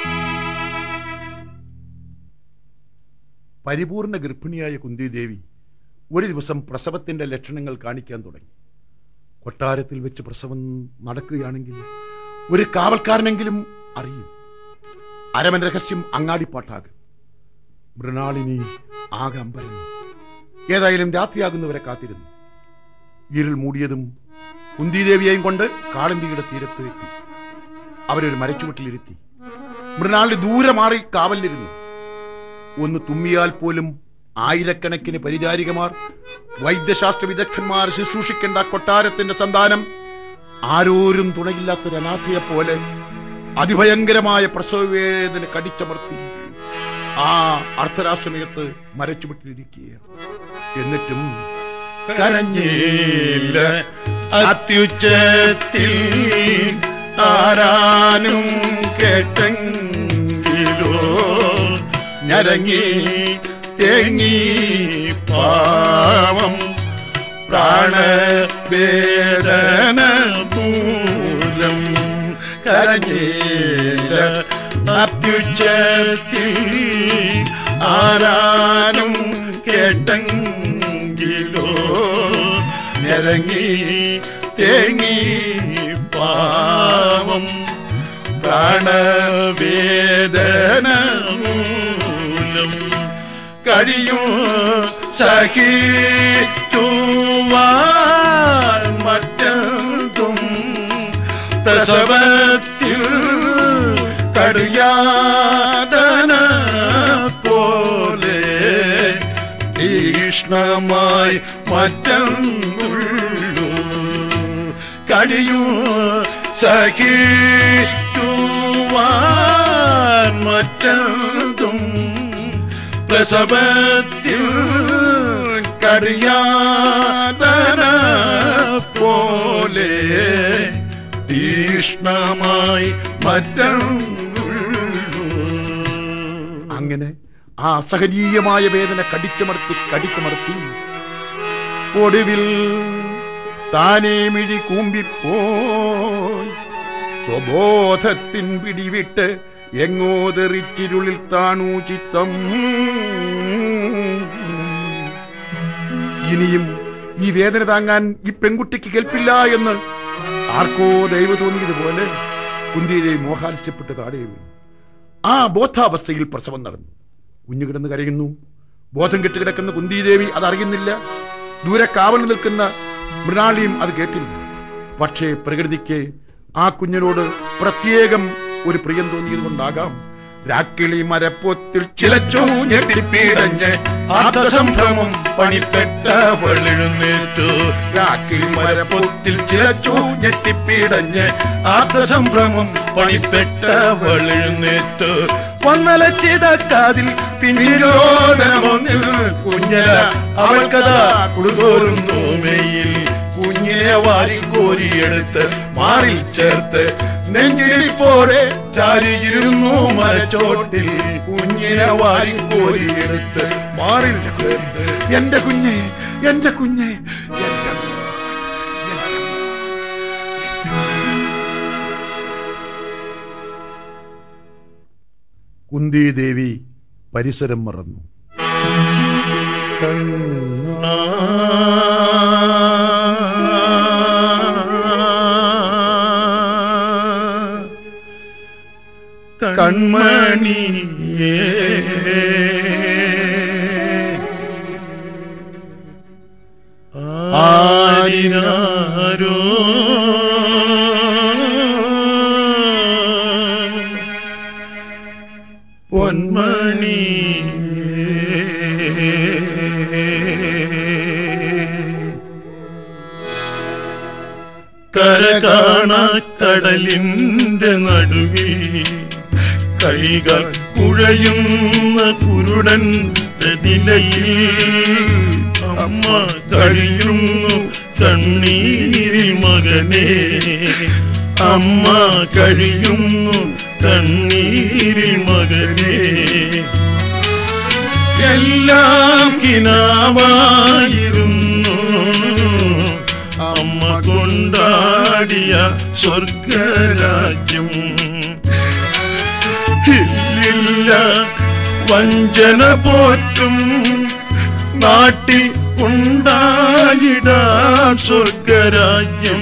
പരിപൂർണ ഗർഭിണിയായ കുന്തിദേവി ഒരു ദിവസം പ്രസവത്തിന്റെ ലക്ഷണങ്ങൾ കാണിക്കാൻ തുടങ്ങി കൊട്ടാരത്തിൽ വെച്ച് പ്രസവം നടക്കുകയാണെങ്കിൽ ഒരു കാവൽക്കാരനെങ്കിലും അറിയും അരമൻ രഹസ്യം അങ്ങാടിപ്പാട്ടാകും മൃണാളിനി ആകെ അമ്പരന്നു ഏതായാലും രാത്രിയാകുന്നവരെ കാത്തിരുന്നു ഇരുൾ മൂടിയതും കുന്തിദേവിയെയും കൊണ്ട് കാളന്തിയുടെ തീരത്ത് എത്തി അവരൊരു മരച്ചുവട്ടിലിരുത്തി മൃണാളിനി ദൂരെ മാറി കാവലിരുന്നു ഒന്ന് തുമ്മിയാൽ പോലും ആയിരക്കണക്കിന് പരിചാരികമാർ വൈദ്യശാസ്ത്ര വിദഗ്ധന്മാർ ശുശ്രൂഷിക്കേണ്ട കൊട്ടാരത്തിന്റെ സന്താനം ആരോരും തുണയില്ലാത്തൊരു അനാഥയെ പോലെ അതിഭയങ്കരമായ പ്രസവവേദന കടിച്ചമർത്തി ആ അർദ്ധരാഷ്ട്രമയത്ത് മരച്ചുവിട്ടിരിക്കുകയാണ് എന്നിട്ടും കരഞ്ഞില്ല അത്യുച്ചത്തിൽ ആരാനും കേട്ടെങ്കിലോ ഞരങ്ങി തേങ്ങി പാവം പ്രാണവേദന മൂലം കരഞ്ഞില്ല അത്യുച്ചത്തിൽ ആരാനും കേട്ടെങ്കിലോ ഞരങ്ങി തേങ്ങി പാവം പ്രാണവേദന മൂലം കഴിയും സഹിക്കുവാൻ മറ്റും പ്രസവത്തിൽ കടുയാതന പോലെ തീഷ്ണമായി മറ്റുള്ളൂ കഴിയൂ സഹിക്കുവാൻ മറ്റും പ്രസവത്തിൽ കടിയാതന പോലെ തീഷ്ണമായി മറ്റുള്ളൂ അങ്ങനെ ആ അസഹനീയമായ വേദന കടിച്ചമർത്തി കടിച്ചമർത്തി ഒടുവിൽ താനേ മിഴി കൂമ്പിപ്പോയി സ്വബോധത്തിൻ പിടിവിട്ട് എങ്ങോ തെറിച്ചിരുളിൽ താണു ചിത്തം ഇനിയും ഈ വേദന താങ്ങാൻ ഈ പെൺകുട്ടിക്ക് കേൾപ്പില്ല എന്ന് ആർക്കോ ദൈവ തോന്നിയതുപോലെ കുന്തിദേവി മോഹാലസ്യപ്പെട്ട് താഴെ വീണു ആ ബോധാവസ്ഥയിൽ പ്രസവം നടന്നു കുഞ്ഞു കിടന്ന് കരയുന്നു ബോധം കെട്ടുകിടക്കുന്ന കുന്തിദേവി അതറിയുന്നില്ല ദൂരെ കാവൽ നിൽക്കുന്ന മൃണാളിയും അത് കേട്ടില്ല പക്ഷേ പ്രകൃതിക്ക് ആ കുഞ്ഞിനോട് പ്രത്യേകം ഒരു പ്രിയം തോന്നിയത് കൊണ്ടാകാം രാക്കിളി മരപ്പൊത്തിൽ ചിലച്ചു ഞെട്ടിപ്പീടഞ്ഞ് ആത്മസംഭ്രമം പണിപ്പെട്ടവളെഴുന്നേറ്റു രാക്കിളി മരപ്പൊത്തിൽ ചിലച്ചു ഞെട്ടിപ്പീടഞ്ഞ് ആത്മസംഭ്രമം പണിപ്പെട്ടവളെഴുന്നേറ്റു പൊന്നലച്ചിത കാതിൽ പിന്നിരോധനമൊന്നിൽ കുഞ്ഞല അവൾക്കഥ കുടുതോറുന്നു മെയ്യിൽ കുഞ്ഞിനെ വാരിക്കോരിയെടുത്ത് മാറിൽ ചേർത്ത് നെഞ്ചിടിപ്പോടെ ചാരിയിരുന്നു മരച്ചോട്ടിൽ കുഞ്ഞിനെ വാരിക്കോരിയെടുത്ത് മാറിൽ ചേർത്ത് എന്റെ കുഞ്ഞെ എന്റെ കുഞ്ഞെ എന്റെ അമ്മ, എന്റെ അമ്മ. കുന്തിദേവി പരിസരം മറന്നു കൺമണിയേ ആരിരാരോ പൊന്മണി കര കടലിന്റെ നടുവിൽ കൈകൾ കുഴയുന്ന കുരുടൻ നിലയിൽ അമ്മ കഴിയുന്നു കണ്ണീരിൽ മകനെ അമ്മ കഴിയുന്നു കണ്ണീരിൽ മകനെ എല്ലാം കിനാവായിരുന്നു അമ്മ കൊണ്ടാടിയ സ്വർഗരാജ്യം ഇല്ലില്ല വഞ്ചന പോറ്റും നാട്ടിൽ ഉണ്ടായിടാ സ്വർഗരാജ്യം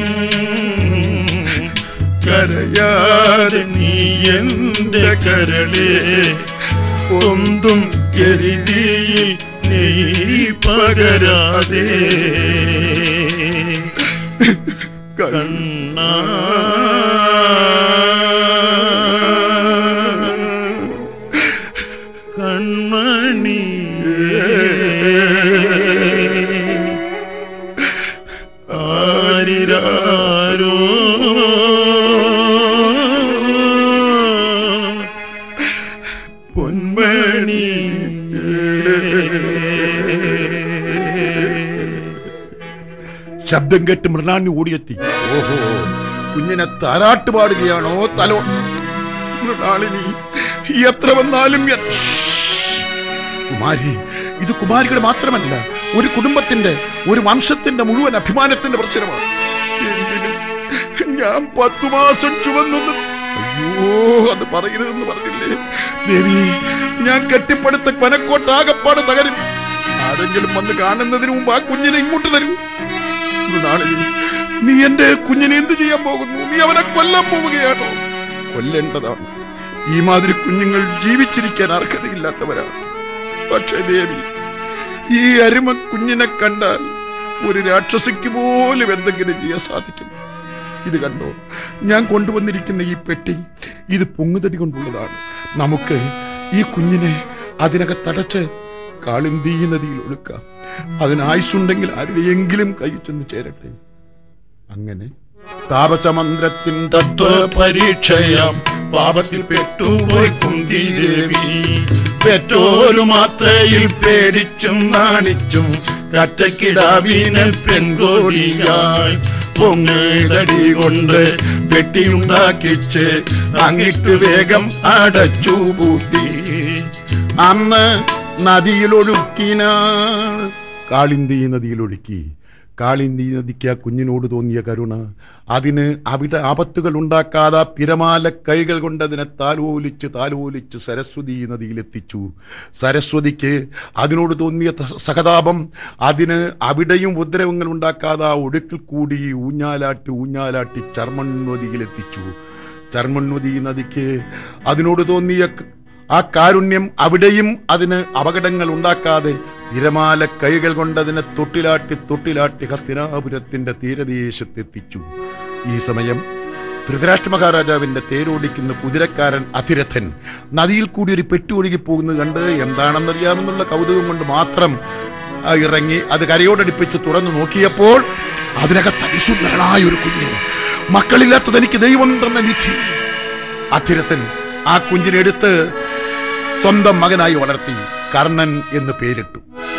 കരയാതെ നീ എന്റെ കരളേ ഒന്നും കരുതിയിൽ നീ പകരാതെ കണ്ണാ കൺമണി ആരിരാരോ പൊന്മണി ശബ്ദം കേട്ട് മൃണാണി ഓടിയെത്തി ഓഹോ കുഞ്ഞിനെ താരാട്ട് പാടുകയാണോ തലോ മൃണാളിനി എത്ര വന്നാലും എ- കുമാരി ഇത് കുമാരിയുടെ മാത്രമല്ല ഒരു കുടുംബത്തിന്റെ ഒരു വംശത്തിന്റെ മുഴുവൻ അഭിമാനത്തിന്റെ പ്രശ്നമാണ് എങ്കിലും ഞാൻ പത്തു മാസം ചുവന്നു അയ്യോ അത് പറയരുതെന്ന് പറഞ്ഞില്ലേ ദേവി ഞാൻ കെട്ടിപ്പടുത്ത കൊനക്കോട്ടാകപ്പാട് തകരും ആരെങ്കിലും വന്ന് കാണുന്നതിന് മുമ്പ് ആ കുഞ്ഞിനെ ഇങ്ങോട്ട് തരൂ മൃണാളിനി നീ എന്റെ കുഞ്ഞിനെ എന്ത് ചെയ്യാൻ പോകുന്നു നീ അവനെ കൊല്ലാൻ പോവുകയാണോ കൊല്ലേണ്ടതാണ് ഈ മാതിരി കുഞ്ഞുങ്ങൾ ജീവിച്ചിരിക്കാൻ അർഹതയില്ലാത്തവരാണ് പക്ഷേ ദേവി ഈ അരുമ കുഞ്ഞിനെ കണ്ടാൽ ഒരു രാക്ഷസിക്ക് പോലും എന്തെങ്കിലും ചെയ്യാൻ സാധിക്കും ഇത് കണ്ടോ ഞാൻ കൊണ്ടുവന്നിരിക്കുന്ന ഈ പെട്ടി ഇത് പൊങ്ങുതടി കൊണ്ടുള്ളതാണ് നമുക്ക് ഈ കുഞ്ഞിനെ അതിനകത്തടച്ച് കാളിന്തി നദിയിൽ ഒഴുക്കാം അതിന് ആയുസുണ്ടെങ്കിൽ ആരുടെയെങ്കിലും കൈ ചെന്ന് ചേരട്ടെ അങ്ങനെ താപസമന്ത്രത്തിൻ തത്വ പരീക്ഷയാം പാപത്തിൽ പെട്ടുപോയി കുന്തി ദേവി പെറ്റോരു മാത്രയിൽ പേടിച്ചും നാണിച്ചും കറ്റക്കിടാവിനെ പെൺകോടിയായി പൊങ്ങേതടി കൊണ്ട് പെട്ടിയുണ്ടാക്കിച്ച് അങ്ങിട്ട് വേഗം അടച്ചു പൂട്ടി അന്ന് നദിയിലൊഴുക്കിന കാളിന്തി നദിയിലൊഴുക്കി കാളിന്തി നദിക്ക് ആ കുഞ്ഞിനോട് തോന്നിയ കരുണ അതിന് അവിടെ ആപത്തുകൾ ഉണ്ടാക്കാതെ ആ തിരമാല കൈകൾ കൊണ്ട് അതിനെ താലോലിച്ച് താലോലിച്ച് സരസ്വതി നദിയിലെത്തിച്ചു സരസ്വതിക്ക് അതിനോട് തോന്നിയ ത- സഹതാപം അതിന് അവിടെയും ഉപദ്രവങ്ങൾ ഉണ്ടാക്കാതെ ആ ഒടുക്കിൽ കൂടി ഊഞ്ഞാലാട്ടി ഊഞ്ഞാലാട്ടി ചർമ്മൺ നദിയിലെത്തിച്ചു ചർമ്മൺവതി നദിക്ക് അതിനോട് തോന്നിയ ക- ആ കാരുണ്യം അവിടെയും അതിന് അപകടങ്ങൾ ഉണ്ടാക്കാതെ തിരമാല കൈകൾ കൊണ്ട് അതിനെ തൊട്ടിലാട്ടി തൊട്ടിലാട്ടി ഹസ്തിനാപുരത്തിന്റെ തീരദേശത്തെത്തിച്ചു ഈ സമയം ധൃതരാഷ്ട്ര മഹാരാജാവിന്റെ തേരോടിക്കുന്ന കുതിരക്കാരൻ അതിരഥൻ നദിയിൽ കൂടി ഒരു പെട്ടി ഒഴുകി പോകുന്നത് കണ്ട് എന്താണെന്നറിയാമെന്നുള്ള കൗതുകം കൊണ്ട് മാത്രം ആ, ഇറങ്ങി അത് കരയോടടുപ്പിച്ച് തുറന്നു നോക്കിയപ്പോൾ അതിനകത്ത് അതിസുന്ദരനായ ഒരു കുഞ്ഞ് മക്കളില്ലാത്തത് എനിക്ക് ദൈവം തന്ന നിധി അതിരഥൻ ആ കുഞ്ഞിനെടുത്ത് സ്വന്തം മകനായി വളർത്തി കർണൻ എന്ന് പേരിട്ടു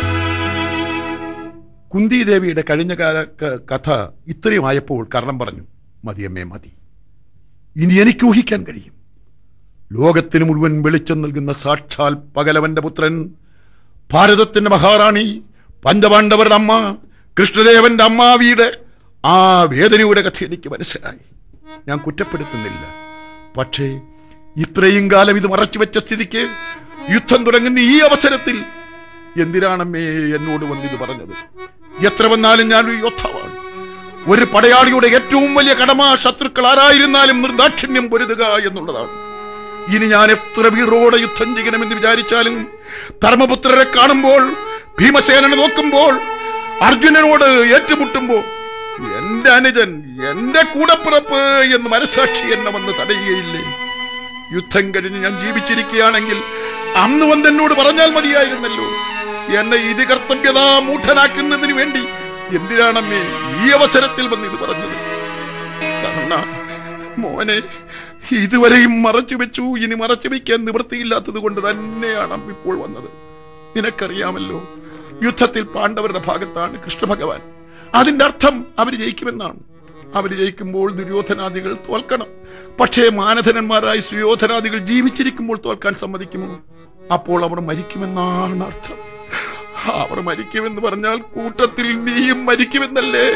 കുന്തി ദേവിയുടെ കഴിഞ്ഞ കാല ക- കഥ ഇത്രയുമായപ്പോൾ കർണൻ പറഞ്ഞു മതിയമ്മേ മതി ഇനി എനിക്ക് ഊഹിക്കാൻ കഴിയും ലോകത്തിന് മുഴുവൻ വെളിച്ചം നൽകുന്ന സാക്ഷാൽ പകലവന്റെ പുത്രൻ ഭാരതത്തിന്റെ മഹാറാണി പഞ്ചപാണ്ഡവരുടെ അമ്മ കൃഷ്ണദേവന്റെ അമ്മാവിയുടെ ആ വേദനയുടെ കഥ എനിക്ക് മനസ്സിലായി ഞാൻ കുറ്റപ്പെടുത്തുന്നില്ല പക്ഷേ ഇത്രയും കാലം ഇത് മറച്ചു വെച്ച സ്ഥിതിക്ക് യുദ്ധം തുടങ്ങുന്ന ഈ അവസരത്തിൽ എന്തിനാണമ്മേ എന്നോട് വന്നിത് പറഞ്ഞത് എത്ര വന്നാലും ഞാൻ ഒരു യോദ്ധാവാണ് ഒരു പടയാളിയുടെ ഏറ്റവും വലിയ കടമ ശത്രുക്കൾ ആരായിരുന്നാലും നിർദാക്ഷിണ്യം പൊരുതുക എന്നുള്ളതാണ് ഇനി ഞാൻ എത്ര വീറോടെ യുദ്ധം ചെയ്യണമെന്ന് വിചാരിച്ചാലും ധർമ്മപുത്രരെ കാണുമ്പോൾ ഭീമസേനനെ നോക്കുമ്പോൾ അർജുനനോട് ഏറ്റുമുട്ടുമ്പോൾ എന്റെ അനുജൻ എന്റെ കൂടപ്പിറപ്പ് എന്ന് മനസാക്ഷി എന്നെ വന്ന് തടയുകയില്ലേ യുദ്ധം കഴിഞ്ഞ് ഞാൻ ജീവിച്ചിരിക്കുകയാണെങ്കിൽ അന്ന് വന്ന് എന്നോട് പറഞ്ഞാൽ മതിയായിരുന്നല്ലോ എന്നെ ഇത് കർത്തവ്യത മൂഢനാക്കുന്നതിന് വേണ്ടി എന്തിനാണമ്മേ ഈ അവസരത്തിൽ വന്ന് ഇത് പറഞ്ഞത് കർണ മോനെ ഇതുവരെയും മറച്ചു വെച്ചു ഇനി മറച്ചു വെക്കാൻ നിവൃത്തിയില്ലാത്തത് കൊണ്ട് തന്നെയാണ് ഇപ്പോൾ വന്നത് നിനക്കറിയാമല്ലോ യുദ്ധത്തിൽ പാണ്ഡവരുടെ ഭാഗത്താണ് കൃഷ്ണഭഗവാൻ അതിന്റെ അർത്ഥം അവർ ജയിക്കുമെന്നാണ് അവർ ജയിക്കുമ്പോൾ ദുര്യോധനാദികൾ തോൽക്കണം പക്ഷേ മാനധനന്മാരായ സുയോധനാദികൾ ജീവിച്ചിരിക്കുമ്പോൾ തോൽക്കാൻ സമ്മതിക്കുമോ അപ്പോൾ അവർ മരിക്കുമെന്നാണ് അർത്ഥം അവർ മരിക്കുമെന്ന് പറഞ്ഞാൽ കൂട്ടത്തിൽ നീയും മരിക്കുമെന്നല്ലേ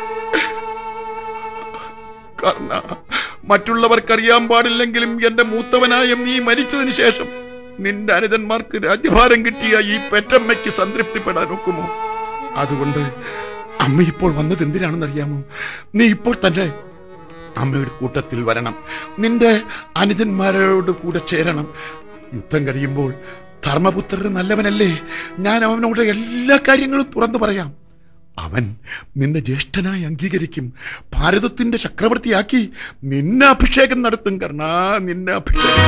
കർണ മറ്റുള്ളവർക്കറിയാൻ പാടില്ലെങ്കിലും എന്റെ മൂത്തവനായ നീ മരിച്ചതിന് ശേഷം നിന്റെ അനുജന്മാർക്ക് രാജ്യഭാരം കിട്ടിയ ഈ പെറ്റമ്മയ്ക്ക് സംതൃപ്തിപ്പെടാൻ ഒക്കുമോ അതുകൊണ്ട് അമ്മ ഇപ്പോൾ വന്നത് എന്തിനാണെന്നറിയാമോ നീ ഇപ്പോൾ തന്നെ അമ്മയുടെ കൂട്ടത്തിൽ വരണം നിന്റെ അനുജന്മാരോട് കൂടെ ചേരണം യുദ്ധം കഴിയുമ്പോൾ ധർമ്മപുത്രർ നല്ലവനല്ലേ ഞാൻ അവനോട് എല്ലാ കാര്യങ്ങളും തുറന്നു പറയാം അവൻ നിന്നെ ജ്യേഷ്ഠനായി അംഗീകരിക്കും ഭാരതത്തിന്റെ ചക്രവർത്തിയാക്കി നിന്നെ അഭിഷേകം നടത്തും കർണ നിന്നെ അഭിഷേകം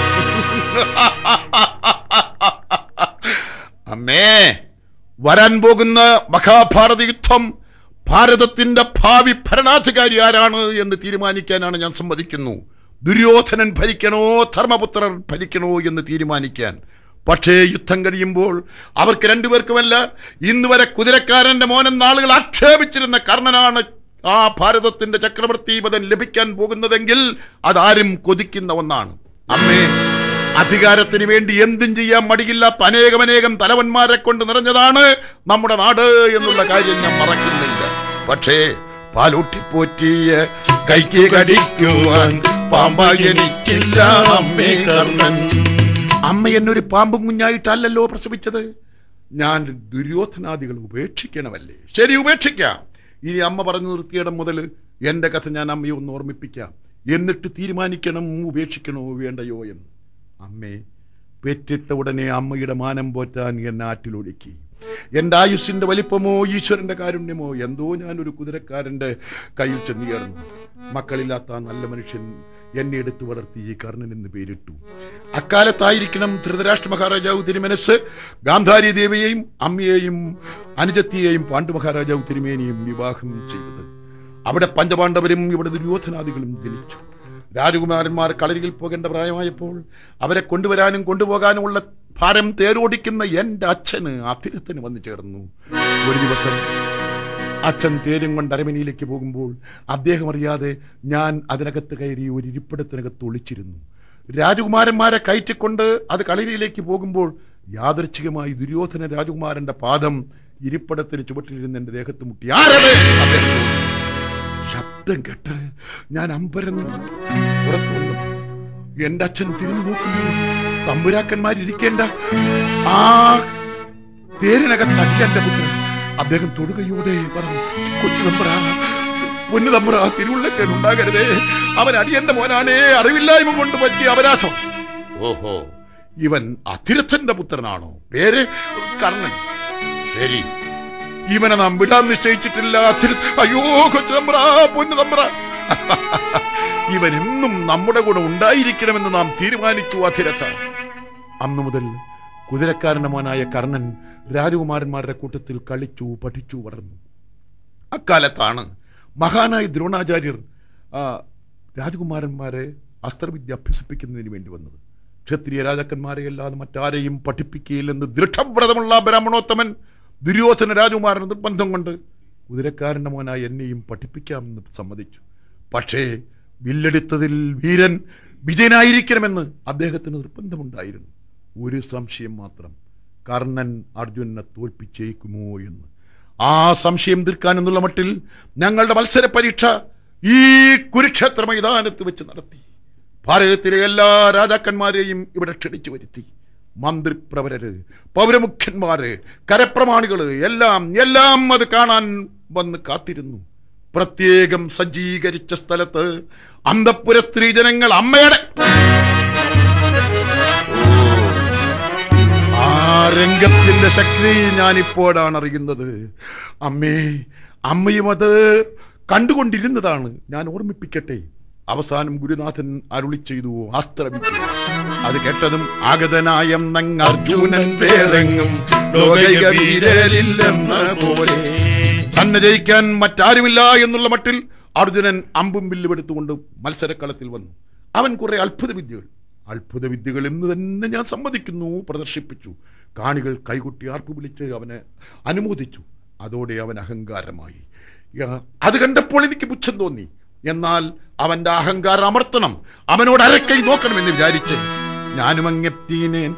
അമ്മേ വരാൻ പോകുന്ന മഹാഭാരത യുദ്ധം ഭാരതത്തിന്റെ ഭാവി ഭരണാധികാരി ആരാണ് എന്ന് തീരുമാനിക്കാനാണ് ഞാൻ സമ്മതിക്കുന്നു ദുര്യോധനൻ ഭരിക്കണോ ധർമ്മപുത്രർ ഭരിക്കണോ എന്ന് തീരുമാനിക്കാൻ പക്ഷേ യുദ്ധം കഴിയുമ്പോൾ അവർക്ക് രണ്ടുപേർക്കുമല്ല ഇന്ന് വരെ കുതിരക്കാരന്റെ മോനെന്ന ആളുകൾ ആക്ഷേപിച്ചിരുന്ന കർണനാണ് ആ ഭാരതത്തിന്റെ ചക്രവർത്തി പദം ലഭിക്കാൻ പോകുന്നതെങ്കിൽ അതാരും കൊതിക്കുന്ന ഒന്നാണ് അമ്മേ അധികാരത്തിന് വേണ്ടി എന്തും ചെയ്യാൻ മടിയില്ലാത്ത അനേകമനേകം തലവന്മാരെ കൊണ്ട് നിറഞ്ഞതാണ് നമ്മുടെ നാട് എന്നുള്ള കാര്യം ഞാൻ മറക്കുന്നില്ല പക്ഷേ പാലൂട്ടിപ്പോറ്റിയ കൈക്ക് കടിക്കുവാൻ പാമ്പ എനിക്കില്ല അമ്മേ കർണൻ അമ്മ എന്നൊരു പാമ്പും കുഞ്ഞായിട്ടല്ലല്ലോ പ്രസവിച്ചത് ഞാൻ ദുര്യോധനാദികൾ ഉപേക്ഷിക്കണമല്ലേ ശരി ഉപേക്ഷിക്കാം ഇനി അമ്മ പറഞ്ഞു നിർത്തിയിടം മുതൽ എന്റെ കഥ ഞാൻ അമ്മയെ ഒന്ന് ഓർമ്മിപ്പിക്കാം എന്നിട്ട് തീരുമാനിക്കണം ഉപേക്ഷിക്കണോ വേണ്ടയോ എന്ന് അമ്മേ പെറ്റിട്ട ഉടനെ അമ്മയുടെ മാനം പോറ്റാൻ എന്നെ ആറ്റിലൊടുക്കി എന്റെ ആയുസ്സിന്റെ വലിപ്പമോ ഈശ്വരന്റെ കാരുണ്യമോ എന്തോ ഞാൻ ഒരു കുതിരക്കാരന്റെ കയ്യിൽ ചെന്നുയർന്നു മക്കളില്ലാത്ത ആ നല്ല മനുഷ്യൻ എന്നെ എടുത്തു വളർത്തി ഈ കർണൻ എന്ന് പേരിട്ടു അക്കാലത്തായിരിക്കണം ധൃതരാഷ്ട്ര മഹാരാജാവ് തിരുമനസ് ഗാന്ധാരി ദേവിയെയും അമ്മയെയും അനുജത്തിയെയും പാണ്ഡു മഹാരാജാവ് തിരുമേനിയും വിവാഹം ചെയ്തത് അവിടെ പഞ്ചപാണ്ഡവരും ഇവിടെ ദുര്യോധനാദികളും ജനിച്ചു രാജകുമാരന്മാർ കളരിയിൽ പോകേണ്ട പ്രായമായപ്പോൾ അവരെ കൊണ്ടുവരാനും കൊണ്ടുപോകാനുമുള്ള ഭാരം തേരോടിക്കുന്ന എന്റെ അച്ഛന് അതിരത്തിന് വന്നു ചേർന്നു ഒരു ദിവസം അച്ഛൻ തേരും കൊണ്ട് അരമനയിലേക്ക് പോകുമ്പോൾ അദ്ദേഹം അറിയാതെ ഞാൻ അതിനകത്ത് കയറി ഒരു ഇരിപ്പിടത്തിനകത്ത് ഒളിച്ചിരുന്നു രാജകുമാരന്മാരെ കയറ്റിക്കൊണ്ട് അത് കളരിയിലേക്ക് പോകുമ്പോൾ യാദൃച്ഛികമായി ദുര്യോധന രാജകുമാരന്റെ പാദം ഇരിപ്പിടത്തിന് ചുവട്ടിലിരുന്ന് എന്റെ ദേഹത്ത് മുട്ടി ആരത് അദ്ദേഹം ചോദിച്ചു. ശബ്ദം കേട്ട് ഞാൻ അമ്പരന്ന് പുറത്തു വന്നു എന്റെ അച്ഛൻ തിരിഞ്ഞു നോക്കുന്നു തമ്പുരാക്കന്മാരിരിക്കേണ്ട ആ തേരിനകത്ത് അടിയന്റെ പുത്രൻ അദ്ദേഹം തൊടുകയോടെ പറഞ്ഞു കൊച്ചു തമ്പുര പൊന്നു തമ്പുര തിരുവുള്ളക്കേട് ഉണ്ടാകരുതേ അവൻ അടിയന്റെ മോനാണേ അറിവില്ലായ്മ കൊണ്ട് പറ്റിയ അപരാധം ഓഹോ ഇവൻ അധിരഥന്റെ പുത്രനാണോ പേര് കർണൻ ശരി ഇവനെ നാം വിടാൻ നിശ്ചയിച്ചിട്ടില്ല അധിര അയ്യോ കൊച്ചു തമ്പ്ര പൊന്നു തമ്പ്ര ഇവൻ എന്നും നമ്മുടെ കൂടെ ഉണ്ടായിരിക്കണമെന്ന് നാം തീരുമാനിച്ചു അധിരഥ അന്നു മുതൽ കുതിരക്കാരന്റെ മോനായ കർണൻ രാജകുമാരന്മാരുടെ കൂട്ടത്തിൽ കളിച്ചു പഠിച്ചു വളർന്നു അക്കാലത്താണ് മഹാനായ ദ്രോണാചാര്യർ ആ, രാജകുമാരന്മാരെ അസ്ത്രവിദ്യ അഭ്യസിപ്പിക്കുന്നതിന് വേണ്ടി വന്നത് ക്ഷത്രിയ രാജാക്കന്മാരെ അല്ലാതെ മറ്റാരെയും പഠിപ്പിക്കുകയില്ലെന്ന് ദൃഢവ്രതമുള്ള ബ്രാഹ്മണോത്തമൻ ദുര്യോധന രാജകുമാരൻ നിർബന്ധം കൊണ്ട് കുതിരക്കാരന്റെ മോനായ എന്നെയും പഠിപ്പിക്കാമെന്ന് സമ്മതിച്ചു പക്ഷേ വില്ലെടുത്തതിൽ വീരൻ വിജയനായിരിക്കണമെന്ന് അദ്ദേഹത്തിന് നിർബന്ധമുണ്ടായിരുന്നു ഒരു സംശയം മാത്രം കർണൻ അർജുനനെ തോൽപ്പിച്ചേക്കുമോ എന്ന് ആ സംശയം തീർക്കാൻ എന്നുള്ള മട്ടിൽ ഞങ്ങളുടെ മത്സര പരീക്ഷ ഈ കുരുക്ഷേത്ര മൈതാനത്ത് വെച്ച് നടത്തി ഭാരതത്തിലെ എല്ലാ രാജാക്കന്മാരെയും ഇവിടെ ക്ഷണിച്ചു വരുത്തി മന്ത്രിപ്രവരര് പൗരമുഖ്യന്മാര് കരപ്രമാണികള് എല്ലാം എല്ലാം അത് കാണാൻ വന്ന് കാത്തിരുന്നു പ്രത്യേകം സജ്ജീകരിച്ച സ്ഥലത്ത് അന്തപ്പുര സ്ത്രീജനങ്ങൾ അമ്മയുടെ ആ രംഗത്തിന്റെ ശക്തി ഞാനിപ്പോഴാണ് അറിയുന്നത് അമ്മേ അമ്മയും അത് കണ്ടുകൊണ്ടിരുന്നതാണ് ഞാൻ ഓർമ്മിപ്പിക്കട്ടെ അവസാനം ഗുരുനാഥൻ അരുളി ചെയ്തു അസ്ത്രവിദ്യ അത് കേട്ടതും ആഗതനായ അർജുനൻ പേരെങ്ങും ലോകൈക വീരരില്ലെന്ന പോലെ തന്നെ ജയിക്കാൻ മറ്റാരുമില്ല എന്നുള്ള മട്ടിൽ അർജുനൻ അമ്പും വില്ലും എടുത്തുകൊണ്ട് മത്സരക്കളത്തിൽ വന്നു അവൻ കുറെ അത്ഭുത വിദ്യകൾ അത്ഭുത വിദ്യകൾ എന്ന് തന്നെ ഞാൻ സമ്മതിക്കുന്നു പ്രദർശിപ്പിച്ചു കാണികൾ കൈകൊട്ടി ആർപ്പ് വിളിച്ച് അവനെ അനുമോദിച്ചു അതോടെ അവൻ അഹങ്കാരമായി യാ, അത് കണ്ടപ്പോൾ എനിക്ക് പുച്ഛം തോന്നി എന്നാൽ അവന്റെ അഹങ്കാരം അമർത്തണം അവനോട് അരക്കൈ നോക്കണമെന്ന് വിചാരിച്ച് ഞാനും അങ്ങെത്തീനേൻ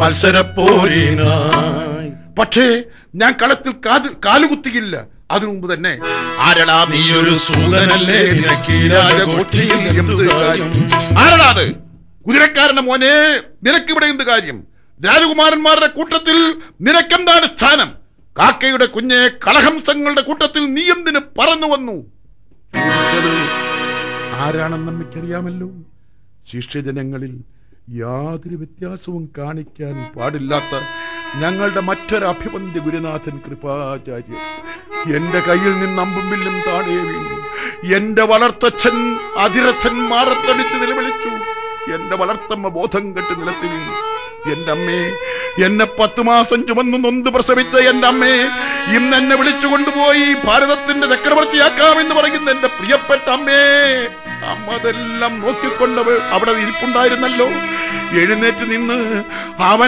മത്സരപ്പോരിനായി പക്ഷേ ഞാൻ കളത്തിൽ കാത് കാലുകുത്തിയില്ല അതിനു മുമ്പ് തന്നെ ആരടാ നീ നീയൊരു സൂതനല്ലേ നിനക്ക് ഈ രാജകോട്ടിയിൽ എന്ത് കാര്യം ആരടാ അത് കുതിരക്കാരന്റെ മോനെ നിനക്കിവിടെ എന്ത് കാര്യം രാജകുമാരന്മാരുടെ കൂട്ടത്തിൽ നിനക്കെന്താണ് സ്ഥാനം കാക്കയുടെ കുഞ്ഞെ കളഹംസങ്ങളുടെ കൂട്ടത്തിൽ നീ എന്തിന് പറന്നു വന്നു ചോദിച്ചത് ആരാണെന്ന് നമ്മയ്ക്കറിയാമല്ലോ ശിഷ്യജനങ്ങളിൽ യാതൊരു വ്യത്യാസവും കാണിക്കാൻ പാടില്ലാത്ത ഞങ്ങളുടെ മറ്റൊരു അഭിമന്യ ഗുരുനാഥൻ കൃപാചാര്യർ എന്റെ കയ്യിൽ നിന്ന് അമ്പും വില്ലും താഴെ വീണു എന്റെ വളർത്തച്ഛൻ അതിരഥൻ മാറത്തടിച്ച് നിലവിളിച്ചു എന്റെ വളർത്തമ്മ ബോധം കെട്ട് നിലത്ത് വീണു എന്റെ അമ്മേ എന്നെ പത്തു മാസം ചുമന്നു നൊന്ത് പ്രസവിച്ച എന്റെ അമ്മേ ഇന്ന് എന്നെ വിളിച്ചു കൊണ്ടുപോയി ഭാരതത്തിന്റെ ചക്രവർത്തിയാക്കാമെന്ന് പറയുന്ന എന്റെ പ്രിയപ്പെട്ട അമ്മേ അമ്മ അതെല്ലാം നോക്കിക്കൊണ്ട് അവ- അവിടെ ഇരിപ്പുണ്ടായിരുന്നല്ലോ എഴുന്നേറ്റ് നിന്ന് അവൻ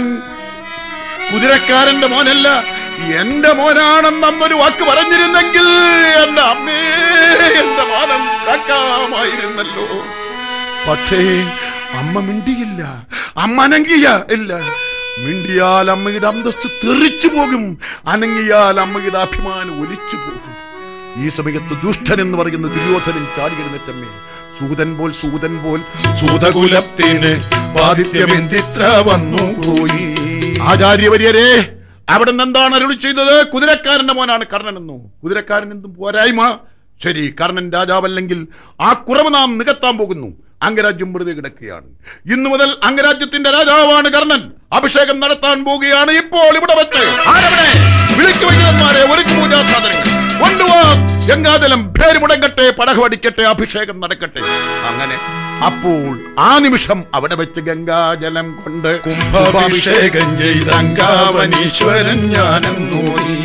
കുതിരക്കാരന്റെ മോനല്ല എന്റെ മോനാണെന്ന് അന്നൊരു വാക്ക് പറഞ്ഞിരുന്നെങ്കിൽ എന്റെ അമ്മേ എന്റെ മാനം കാക്കാമായിരുന്നല്ലോ പക്ഷേ അമ്മ മിണ്ടിയില്ല അമ്മ അനങ്ങിയ ഇല്ല മിണ്ടിയാൽ അമ്മയുടെ അന്തസ്ത് തെറിച്ചു പോകും അനങ്ങിയാൽ അമ്മയുടെ അഭിമാനം ഒലിച്ചു പോകും ഈ സമയത്ത് ദുഷ്ടൻ എന്ന് പറയുന്ന ദുര്യോധനൻ ചാടിയിരുന്നിട്ടമ്മേ സൂതൻ പോൽ സൂതൻ പോൽ സൂതകുലത്തിന് പാതിഥ്യമെന്തിത്ര വന്നു പോയി ആചാര്യവര്യരെ അവിടെ നിന്ന് എന്താണ് അരുളി ചെയ്തത് കുതിരക്കാരന്റെ മോനാണ് കർണനെന്നോ കുതിരക്കാരൻ എന്തും പോരായ്മ ശരി കർണൻ രാജാവല്ലെങ്കിൽ ആ കുറവ് നാം നികത്താൻ പോകുന്നു അംഗരാജ്യം വെറുതെ കിടക്കുകയാണ് ഇന്നു മുതൽ അംഗരാജ്യത്തിന്റെ രാജാവാണ് കർണൻ അഭിഷേകം നടത്താൻ പോവുകയാണ് ഇപ്പോൾ ഇവിടെ വെച്ച് ആരവിടെ വിളിക്കു വൈദ്യന്മാരെ ഒരുക്കു പൂജാ സാധനങ്ങൾ കൊണ്ടുവാ ഗംഗാജലം പേര് മുടങ്ങട്ടെ പടകവടിക്കട്ടെ അഭിഷേകം നടക്കട്ടെ അങ്ങനെ അപ്പോൾ ആ നിമിഷം അവിടെ വെച്ച് ഗംഗാജലം കൊണ്ട് കുംഭാഭിഷേകം ചെയ്തങ്കാവനീശ്വരൻ ഞാനെന്നു നീ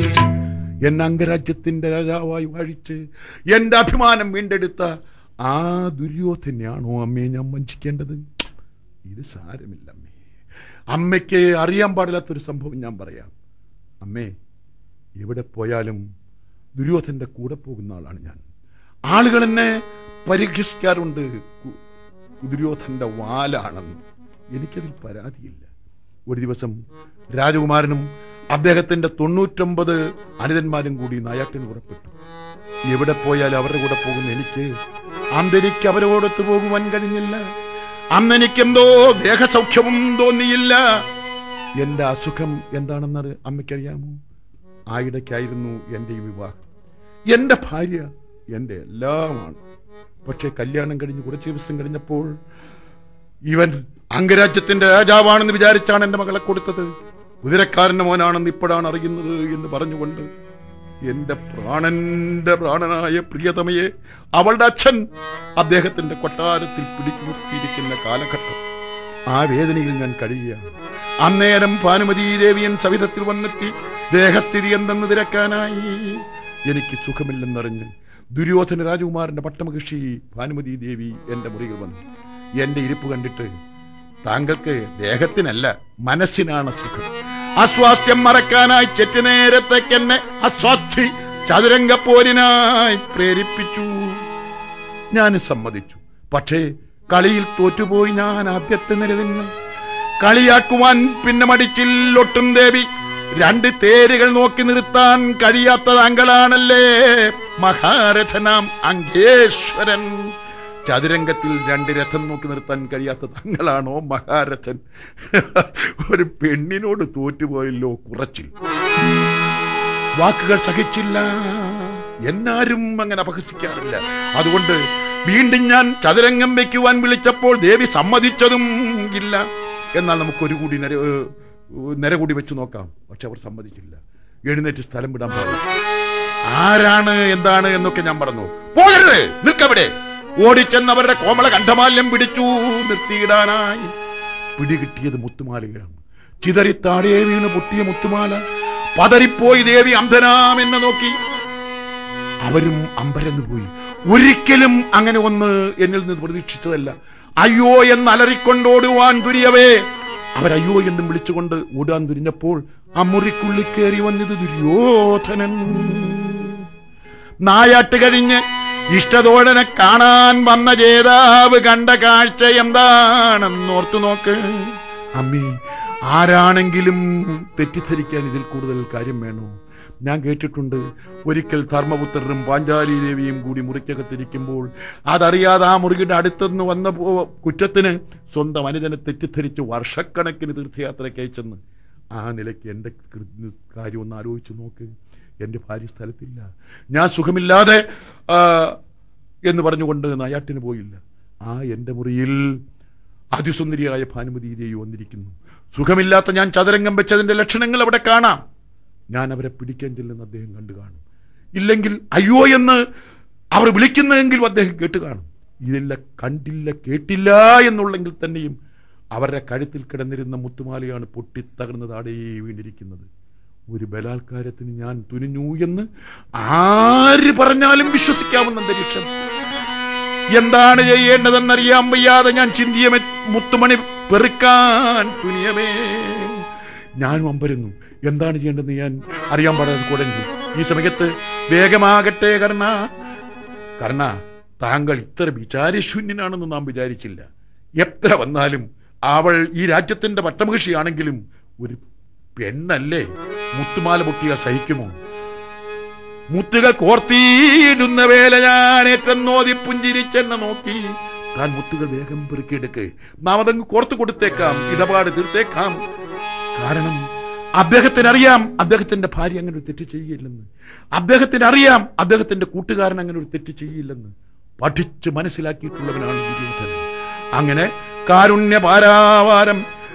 എന്നെ അംഗരാജ്യത്തിന്റെ രാജാവായി വാഴിച്ച് എന്റെ അഭിമാനം വീണ്ടെടുത്ത ആ ദുര്യോധനെയാണോ അമ്മയെ ഞാൻ വഞ്ചിക്കേണ്ടത് ഇത് സാരമില്ല അമ്മേ അമ്മയ്ക്ക് അറിയാൻ പാടില്ലാത്തൊരു സംഭവം ഞാൻ പറയാം അമ്മേ എവിടെ പോയാലും ദുര്യോധന്റെ കൂടെ പോകുന്ന ആളാണ് ഞാൻ ആളുകൾ എന്നെ പരിഹസിക്കാറുണ്ട് കു- ദുര്യോധന്റെ വാലാണെന്ന് എനിക്കതിൽ പരാതിയില്ല ഒരു ദിവസം രാജകുമാരനും അദ്ദേഹത്തിന്റെ തൊണ്ണൂറ്റൊമ്പത് അനിതന്മാരും കൂടി നായാട്ടിന് പുറപ്പെട്ടു എവിടെ പോയാലും അവരുടെ കൂടെ പോകുന്ന എനിക്ക് അന്നെനിക്ക് അവരോടൊത്ത് പോകുവാൻ കഴിഞ്ഞില്ല അന്നെനിക്കെന്തോ ദേഹസൗഖ്യവും തോന്നിയില്ല എന്റെ അസുഖം എന്താണെന്ന് അമ്മയ്ക്കറിയാമോ ആ ഇടയ്ക്കായിരുന്നു എൻ്റെ ഈ വിവാഹം എൻ്റെ ഭാര്യ എൻ്റെ എല്ലാമാണ് പക്ഷേ കല്യാണം കഴിഞ്ഞ് കുറച്ച് ദിവസം കഴിഞ്ഞപ്പോൾ ഇവൻ അംഗരാജ്യത്തിന്റെ രാജാവാണെന്ന് വിചാരിച്ചാണ് എന്റെ മകളെ കൊടുത്തത് കുതിരക്കാരന്റെ മോനാണെന്ന് ഇപ്പോഴാണ് അറിയുന്നത് എന്ന് പറഞ്ഞുകൊണ്ട് എന്റെ പ്രാണന്റെ പ്രാണനായ പ്രിയതമയെ അവളുടെ അച്ഛൻ അദ്ദേഹത്തിന്റെ കൊട്ടാരത്തിൽ പിടിച്ചു നിർത്തിയിരിക്കുന്ന കാലഘട്ടം ആ വേദനയിൽ ഞാൻ കഴിയുകയാണ് അന്നേരം ഭാനുമതി ദേവിയൻ സവിധത്തിൽ വന്നെത്തി ദേഹസ്ഥിതി എന്തെന്ന് തിരക്കാനായി എനിക്ക് സുഖമില്ലെന്നറിഞ്ഞ് ദുര്യോധന രാജകുമാരന്റെ പട്ടമകൃഷി ഭാനുമതി ദേവി എന്റെ മുറിയിൽ വന്നു എന്റെ ഇരിപ്പ് കണ്ടിട്ട് താങ്കൾക്ക് ദേഹത്തിനല്ല മനസ്സിനാണ് സുഖം അസ്വാസ്ഥ്യം മറക്കാനായി ചെറ്റു നേരത്തേക്ക് എന്നെ അസ്വാസ്ഥി ചതുരംഗപ്പോരിനായി പ്രേരിപ്പിച്ചു ഞാൻ സമ്മതിച്ചു പക്ഷേ കളിയിൽ തോറ്റുപോയി ഞാൻ ആദ്യത്തെ നിലനിന്ന് കളിയാക്കുവാൻ പിന്നെ മടിച്ചില്ലൊട്ടും ദേവി രണ്ട് തേരുകൾ നോക്കി നിർത്താൻ കഴിയാത്ത താങ്കളാണല്ലേ മഹാരഥനാം അങ്കേശ്വരൻ ചതുരംഗത്തിൽ രണ്ട് രഥം നോക്കി നിർത്താൻ കഴിയാത്ത താങ്കളാണോ മഹാരഥൻ ഒരു പെണ്ണിനോട് തോറ്റുപോയല്ലോ കുറച്ചിൽ വാക്കുകൾ സഹിച്ചില്ല എന്നാരും അങ്ങനെ അപഹസിക്കാറില്ല അതുകൊണ്ട് വീണ്ടും ഞാൻ ചതുരംഗം വെക്കുവാൻ വിളിച്ചപ്പോൾ ദേവി സമ്മതിച്ചതും ഇല്ല എന്നാൽ നമുക്കൊരു കൂടി നിര ഏഹ്, നിര കൂടി വെച്ച് നോക്കാം പക്ഷെ അവർ സമ്മതിച്ചില്ല എഴുന്നേറ്റ് സ്ഥലം വിടാൻ പാടില്ല ആരാണ് എന്താണ് എന്നൊക്കെ ഞാൻ പറഞ്ഞു പോകരുത് നിൽക്കവിടെ ഓടിച്ചെന്നവരുടെ കോമള കണ്ഠമാല്യം പിടിച്ചു നിർത്തിയിടാനായി പിടികിട്ടിയത് മുത്തുമാലയാണ് ചിതറി താഴെ വീണ് പൊട്ടിയ മുത്തുമാല പതറിപ്പോയി ദേവി അന്ധനാം എന്നെ നോക്കി അവരും അമ്പരന്നു പോയി ഒരിക്കലും അങ്ങനെ ഒന്ന് എന്നിൽ നിന്ന് പ്രതീക്ഷിച്ചതല്ല അയ്യോ എന്ന് അലറിക്കൊണ്ടോടുവാൻ തുരിയവേ അവരയ്യോ എന്നും വിളിച്ചുകൊണ്ട് ഓടാൻ തുരിഞ്ഞപ്പോൾ ആ മുറിക്കുള്ളിൽ കയറി വന്നത് ദുര്യോധനൻ നായാട്ട് കഴിഞ്ഞ് ഇഷ്ടതോഴനെ കാണാൻ വന്ന ജേതാവ് കണ്ട കാഴ്ച എന്താണെന്നോർത്തു നോക്ക് അമ്മേ ആരാണെങ്കിലും തെറ്റിദ്ധരിക്കാൻ ഇതിൽ കൂടുതൽ കാര്യം വേണോ ഞാൻ കേട്ടിട്ടുണ്ട് ഒരിക്കൽ ധർമ്മപുത്രനും പാഞ്ചാലി ദേവിയും കൂടി മുറിക്കകത്തിരിക്കുമ്പോൾ അതറിയാതെ ആ മുറിയുടെ അടുത്തുനിന്ന് വന്ന പോ- കുറ്റത്തിന് സ്വന്തം അനുജനെ തെറ്റിദ്ധരിച്ച് വർഷക്കണക്കിന് തീർത്ഥയാത്രയ്ക്ക് അയച്ചെന്ന് ആ നിലയ്ക്ക് എൻ്റെ കൃ- കാര്യം ഒന്ന് ആലോചിച്ച് നോക്ക് എൻ്റെ ഭാര്യ സ്ഥലത്തില്ല ഞാൻ സുഖമില്ലാതെ ആ, എന്ന് പറഞ്ഞുകൊണ്ട് നായാട്ടിന് പോയില്ല ആ എൻ്റെ മുറിയിൽ അതിസുന്ദരിയായ ഭാനുമതി ദേവി വന്നിരിക്കുന്നു സുഖമില്ലാത്ത ഞാൻ ചതുരംഗം വെച്ചതിൻ്റെ ലക്ഷണങ്ങൾ അവിടെ കാണാം ഞാൻ അവരെ പിടിക്കാൻ ചെല്ലുന്ന അദ്ദേഹം കണ്ടു കാണും ഇല്ലെങ്കിൽ അയ്യോ എന്ന് അവർ വിളിക്കുന്നതെങ്കിലും അദ്ദേഹം കേട്ട് കാണും ഇതെല്ലാം കണ്ടില്ല കേട്ടില്ല എന്നുള്ളെങ്കിൽ തന്നെയും അവരുടെ കഴുത്തിൽ കിടന്നിരുന്ന മുത്തുമാലയാണ് പൊട്ടിത്തകർന്ന് താടേ വീണിരിക്കുന്നത് ഒരു ബലാത്കാരത്തിന് ഞാൻ തുനിഞ്ഞു എന്ന് ആര് പറഞ്ഞാലും വിശ്വസിക്കാവുന്ന അന്തരീക്ഷം എന്താണ് ചെയ്യേണ്ടതെന്നറിയാൻ വയ്യാതെ ഞാൻ ചിന്തിയ മെ- മുത്തുമണി പെറുക്കാൻ തുനിയമേ ഞാനും അമ്പരുന്നു എന്താണ് ചെയ്യേണ്ടതെന്ന് ഞാൻ അറിയാൻ പാടാതെ കുടഞ്ഞു ഈ സമയത്ത് വേഗമാകട്ടെ കർണ കർണ താങ്കൾ ഇത്ര വിചാരശൂന്യനാണെന്ന് നാം വിചാരിച്ചില്ല എത്ര വന്നാലും അവൾ ഈ രാജ്യത്തിന്റെ പട്ടമഹിഷിയാണെങ്കിലും ഒരു പെണ്ണല്ലേ മുത്തുമാല പൊട്ടിയാൽ സഹിക്കുമോ മുത്തുകൾ കോർത്തിയിടുന്ന വേല ഞാൻ ഏറ്റെന്നോതി പുഞ്ചിരിച്ചെന്നെ നോക്കി താൻ മുത്തുകൾ വേഗം പെറുക്കിയെടുക്ക് നാം അതങ്ങ് കോർത്തു കൊടുത്തേക്കാം ഇടപാട് തീർത്തേക്കാം കാരണം അദ്ദേഹത്തിന് അറിയാം അദ്ദേഹത്തിന്റെ ഭാര്യ അങ്ങനെ ഒരു തെറ്റ് ചെയ്യില്ലെന്ന് അദ്ദേഹത്തിന് അറിയാം അദ്ദേഹത്തിന്റെ കൂട്ടുകാരൻ അങ്ങനെ ഒരു തെറ്റ് ചെയ്യില്ലെന്ന് പഠിച്ച് മനസ്സിലാക്കിയിട്ടുള്ളവനാണ് ദുര്യോധനൻ അങ്ങനെ കാരുണ്യ പാരാവാരം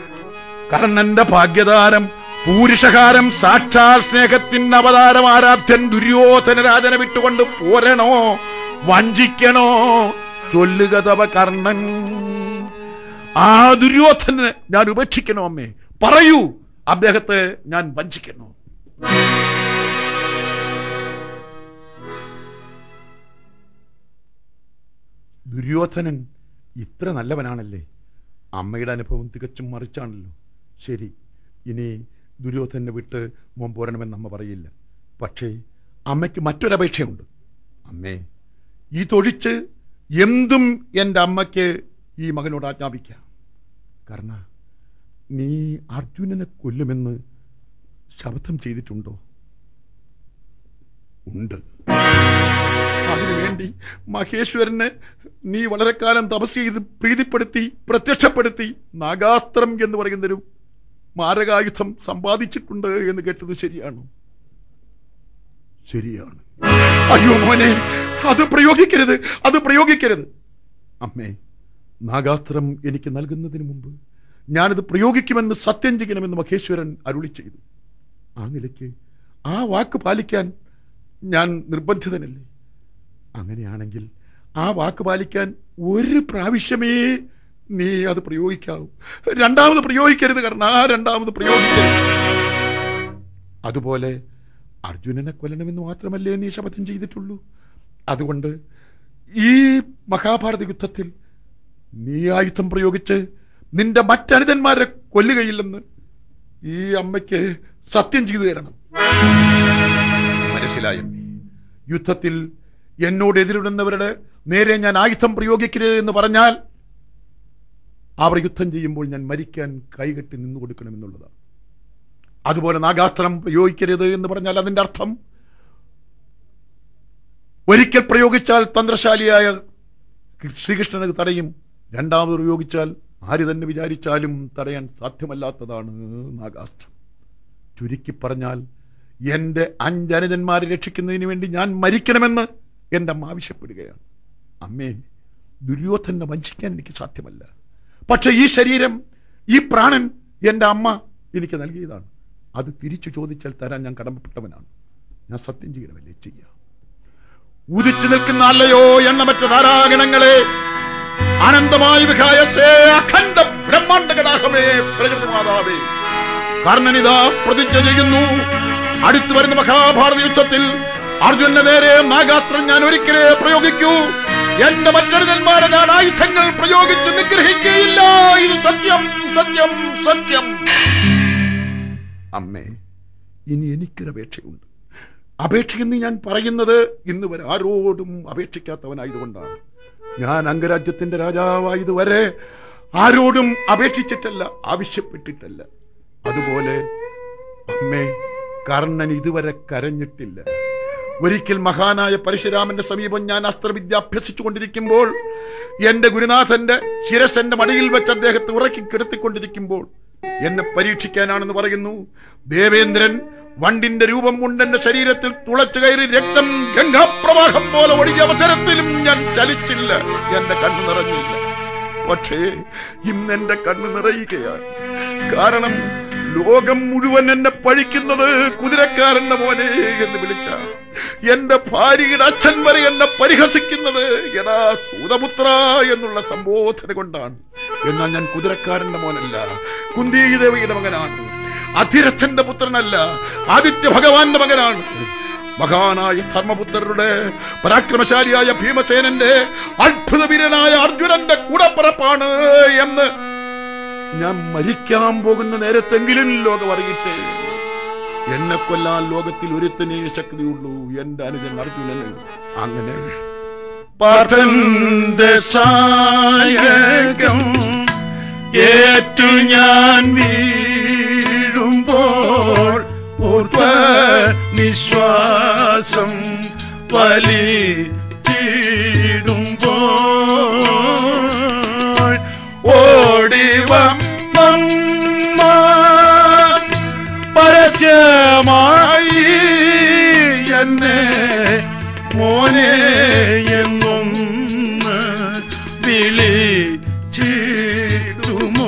കർണന്റെ ഭാഗ്യതാരം പൂരുഷകാരം സാക്ഷാൽ സ്നേഹത്തിന്റെ അവതാരം ആരാധ്യൻ ദുര്യോധന രാജനെ വിട്ടുകൊണ്ട് പോരണോ വഞ്ചിക്കണോ ചൊല്ലുക തവ കർണൻ ആ ദുര്യോധനെ ഞാൻ ഉപേക്ഷിക്കണോ അമ്മേ പറയൂ അദ്ദേഹത്തെ ഞാൻ വഞ്ചിക്കണോ ദുര്യോധനൻ ഇത്ര നല്ലവനാണല്ലേ അമ്മയുടെ അനുഭവം തികച്ചും മറിച്ചാണല്ലോ ശരി ഇനി ദുര്യോധനെ വിട്ട് മോൻ പോരണമെന്ന് അമ്മ പറയില്ല പക്ഷേ അമ്മയ്ക്ക് മറ്റൊരപേക്ഷയുണ്ട് അമ്മേ ഈ തൊഴിച്ച് എന്തും എൻ്റെ അമ്മയ്ക്ക് ഈ മകനോട് ആജ്ഞാപിക്കാം കാരണം നീ അർജുനനെ കൊല്ലുമെന്ന് ശപഥം ചെയ്തിട്ടുണ്ടോ ഉണ്ട് അതിനുവേണ്ടി മഹേശ്വരന് നീ വളരെ കാലം തപസ് ചെയ്ത് പ്രീതിപ്പെടുത്തി പ്രത്യക്ഷപ്പെടുത്തി നാഗാസ്ത്രം എന്ന് പറയുന്നൊരു മാരകായുധം സമ്പാദിച്ചിട്ടുണ്ട് എന്ന് കേട്ടത് ശരിയാണോ ശരിയാണ് അയ്യോ മോനെ അത് പ്രയോഗിക്കരുത് അത് പ്രയോഗിക്കരുത് അമ്മേ നാഗാസ്ത്രം എനിക്ക് നൽകുന്നതിന് മുമ്പ് ഞാനത് പ്രയോഗിക്കുമെന്ന് സത്യം ചെയ്യണമെന്ന് മഹേശ്വരൻ അരുളി ചെയ്തു ആ നിലയ്ക്ക് ആ വാക്ക് പാലിക്കാൻ ഞാൻ നിർബന്ധിതനല്ലേ അങ്ങനെയാണെങ്കിൽ ആ വാക്ക് പാലിക്കാൻ ഒരു പ്രാവശ്യമേ നീ അത് പ്രയോഗിക്കാവൂ രണ്ടാമത് പ്രയോഗിക്കരുത് കാരണം ആ രണ്ടാമത് പ്രയോഗിക്കരുത് അതുപോലെ അർജുനനെ കൊല്ലണമെന്ന് മാത്രമല്ലേ നീ ശപഥം ചെയ്തിട്ടുള്ളൂ അതുകൊണ്ട് ഈ മഹാഭാരത യുദ്ധത്തിൽ നീ ആയുധം പ്രയോഗിച്ച് നിന്റെ മറ്റനുജന്മാരെ കൊല്ലുകയില്ലെന്ന് ഈ അമ്മയ്ക്ക് സത്യം ചെയ്തു തരണം മനസ്സിലായമ്മേ യുദ്ധത്തിൽ എന്നോട് എതിരിടുന്നവരുടെ നേരെ ഞാൻ ആയുധം പ്രയോഗിക്കരുത് എന്ന് പറഞ്ഞാൽ അവർ യുദ്ധം ചെയ്യുമ്പോൾ ഞാൻ മരിക്കാൻ കൈകെട്ടി നിന്നു കൊടുക്കണമെന്നുള്ളതാണ് അതുപോലെ നാഗാസ്ത്രം പ്രയോഗിക്കരുത് എന്ന് പറഞ്ഞാൽ അതിന്റെ അർത്ഥം ഒരിക്കൽ പ്രയോഗിച്ചാൽ തന്ത്രശാലിയായ ശ്രീകൃഷ്ണന് തടയും രണ്ടാമത് പ്രയോഗിച്ചാൽ ആര് തന്നെ വിചാരിച്ചാലും തടയാൻ സാധ്യമല്ലാത്തതാണ് നാഗാസ്ത്രം ചുരുക്കി പറഞ്ഞാൽ എന്റെ അഞ്ചനുജന്മാരെ രക്ഷിക്കുന്നതിന് വേണ്ടി ഞാൻ മരിക്കണമെന്ന് എന്റെ അമ്മ ആവശ്യപ്പെടുകയാണ് അമ്മേ ദുര്യോധനെ വഞ്ചിക്കാൻ എനിക്ക് സാധ്യമല്ല പക്ഷെ ഈ ശരീരം ഈ പ്രാണൻ എന്റെ അമ്മ എനിക്ക് നൽകിയതാണ് അത് തിരിച്ചു ചോദിച്ചാൽ തരാൻ ഞാൻ കടമപ്പെട്ടവനാണ് ഞാൻ സത്യം ചെയ്യണമല്ലേ ചെയ്യാം ഉദിച്ചു നിൽക്കുന്ന അല്ലയോ എണ്ണമറ്റ ധാരാഗണങ്ങളെ ആനന്ദമായി വിഹായസേ അഖണ്ഡ ബ്രഹ്മാണ്ഡ കടാഹമേ പ്രകൃതി മാതാവേ കർണനിതാ പ്രതിജ്ഞ ചെയ്യുന്നു അടുത്തു വരുന്ന മഹാഭാരത യുദ്ധത്തിൽ അർജുനന്റെ നേരെ നാഗാസ്ത്രം ഞാൻ ഒരിക്കലേ പ്രയോഗിക്കൂ എന്റെ മറ്റൊരുതന്മാരെ ഞാൻ ആയുധങ്ങൾ പ്രയോഗിച്ച് നിഗ്രഹിക്കുകയില്ല ഇത് സത്യം സത്യം സത്യം അമ്മേ ഇനി എനിക്കൊരപേക്ഷയുണ്ട് അപേക്ഷയെന്ന് ഞാൻ പറയുന്നത് ഇന്ന് വരെ ആരോടും അപേക്ഷിക്കാത്തവനായതുകൊണ്ടാണ് ഞാൻ അംഗരാജ്യത്തിന്റെ രാജാവായതുവരെ ആരോടും അപേക്ഷിച്ചിട്ടല്ല ആവശ്യപ്പെട്ടിട്ടല്ല അതുപോലെ അമ്മേ കർണൻ ഇതുവരെ കരഞ്ഞിട്ടില്ല ഒരിക്കൽ മഹാനായ പരശുരാമന്റെ സമീപം ഞാൻ അസ്ത്രവിദ്യ അഭ്യസിച്ചു കൊണ്ടിരിക്കുമ്പോൾ എന്റെ ഗുരുനാഥന്റെ ശിരസ് എന്റെ മടിയിൽ വെച്ച് അദ്ദേഹത്തെ ഉറക്കി കിടത്തിക്കൊണ്ടിരിക്കുമ്പോൾ എന്നെ പരീക്ഷിക്കാനാണെന്ന് പറയുന്നു ദേവേന്ദ്രൻ വണ്ടിന്റെ രൂപം കൊണ്ട് എന്റെ ശരീരത്തിൽ തുളച്ചു കയറി രക്തം ഗംഗാപ്രവാഹം പോലെ ഒഴുകിയ അവസരത്തിലും ഞാൻ ചലിച്ചില്ല എന്റെ കണ്ണു നിറഞ്ഞില്ല പക്ഷേ ഇന്ന് എന്റെ കണ്ണു നിറയുകയാണ് കാരണം ലോകം മുഴുവൻ എന്നെ പഴിക്കുന്നത് കുതിരക്കാരന്റെ മോനെ എന്ന് വിളിച്ച എന്റെ ഭാര്യയുടെ അച്ഛൻ വരെ എന്നെ പരിഹസിക്കുന്നത് എടാ സൂതപുത്ര എന്നുള്ള സംബോധന കൊണ്ടാണ് എന്നാൽ ഞാൻ കുതിരക്കാരന്റെ മോനല്ല കുന്തിദേവിയുടെ മകനാണ് അധിരഥന്റെ പുത്രനല്ല ആദിത്യ ഭഗവാന്റെ മകനാണ് മഹാനായ ധർമ്മപുത്രരുടെ പരാക്രമശാലിയായ ഭീമസേനന്റെ അത്ഭുതവീരനായ അർജുനന്റെ കൂടപ്പറപ്പാണ് എന്ന് ഞാൻ മരിക്കാൻ പോകുന്ന നേരത്തെങ്കിലും ലോകം അറിയട്ടെ എന്നെ കൊല്ലാൻ ലോകത്തിൽ ഒരുത്തനേ ശക്തിയുള്ളൂ എന്റെ അനുജൻ അർജുനന് അങ്ങനെ പാർത്ഥന്റെ സായകം ഏറ്റു ഞാൻ വീഴുമ്പോൾ ഊർധ്വ നിശ്വാസം വലിച്ചിടുമ്പോൾ ഓടി വമ്മ പരസ്യമായി എന്നെ മോനെ എന്നും വിളിച്ചിടുമോ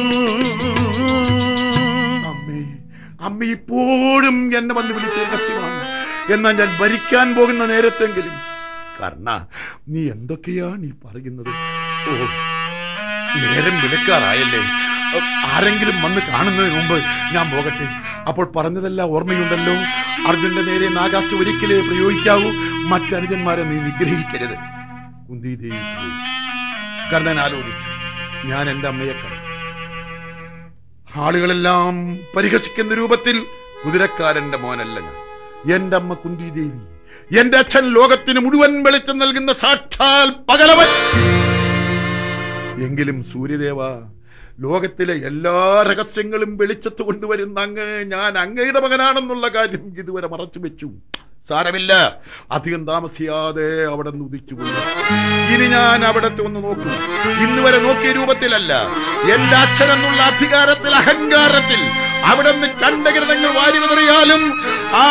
അമ്മേ അമ്മ ഇപ്പോഴും എന്നെ വന്ന് വിളിച്ച രഹസ്യമാണ് എന്നാൽ ഞാൻ ഭരിക്കാൻ പോകുന്ന നേരത്തെങ്കിലും കർണ നീ എന്തൊക്കെയാണ് ഈ പറയുന്നത് ഓ നേരം വിളിക്കാറായല്ലേ ആരെങ്കിലും വന്ന് കാണുന്നതിന് മുമ്പ് ഞാൻ പോകട്ടെ അപ്പോൾ പറഞ്ഞതെല്ലാം ഓർമ്മയുണ്ടല്ലോ അർജുന്റെ നേരെ നാഗാസ്ത്രം ഒരിക്കലേ പ്രയോഗിക്കാവൂ മറ്റനുജന്മാരെ നീ നിഗ്രഹിക്കരുത് കുന്തിദേവി പോയി കർണൻ ആലോചിച്ചു ഞാൻ എന്റെ അമ്മയെ കണ്ടു ആളുകളെല്ലാം പരിഹസിക്കുന്ന രൂപത്തിൽ കുതിരക്കാരന്റെ മോനല്ല ഞാൻ എന്റെ അമ്മ കുന്തിദേവി എന്റെ അച്ഛൻ ലോകത്തിന് മുഴുവൻ വെളിച്ചം നൽകുന്ന സാക്ഷാൽ പകലവൻ എങ്കിലും സൂര്യദേവ ലോകത്തിലെ എല്ലാ രഹസ്യങ്ങളും വെളിച്ചത്ത് കൊണ്ടുവരുന്ന അങ്ങ് ഞാൻ അങ്ങയുടെ മകനാണെന്നുള്ള കാര്യം ഇതുവരെ മറച്ചു വെച്ചു സാരമില്ല അധികം താമസിയാതെ അവിടെ നിന്ന് ഉദിച്ചുകൊണ്ട് ഇനി ഞാൻ അവിടത്തെ ഒന്ന് നോക്കും ഇന്ന് വരെ നോക്കിയ രൂപത്തിലല്ല എന്റെ അച്ഛൻ എന്നുള്ള അധികാരത്തിൽ അഹങ്കാരത്തിൽ അവിടെ നിന്ന് ചണ്ടകിരണങ്ങൾ വാരി വിതറിയാലും ആ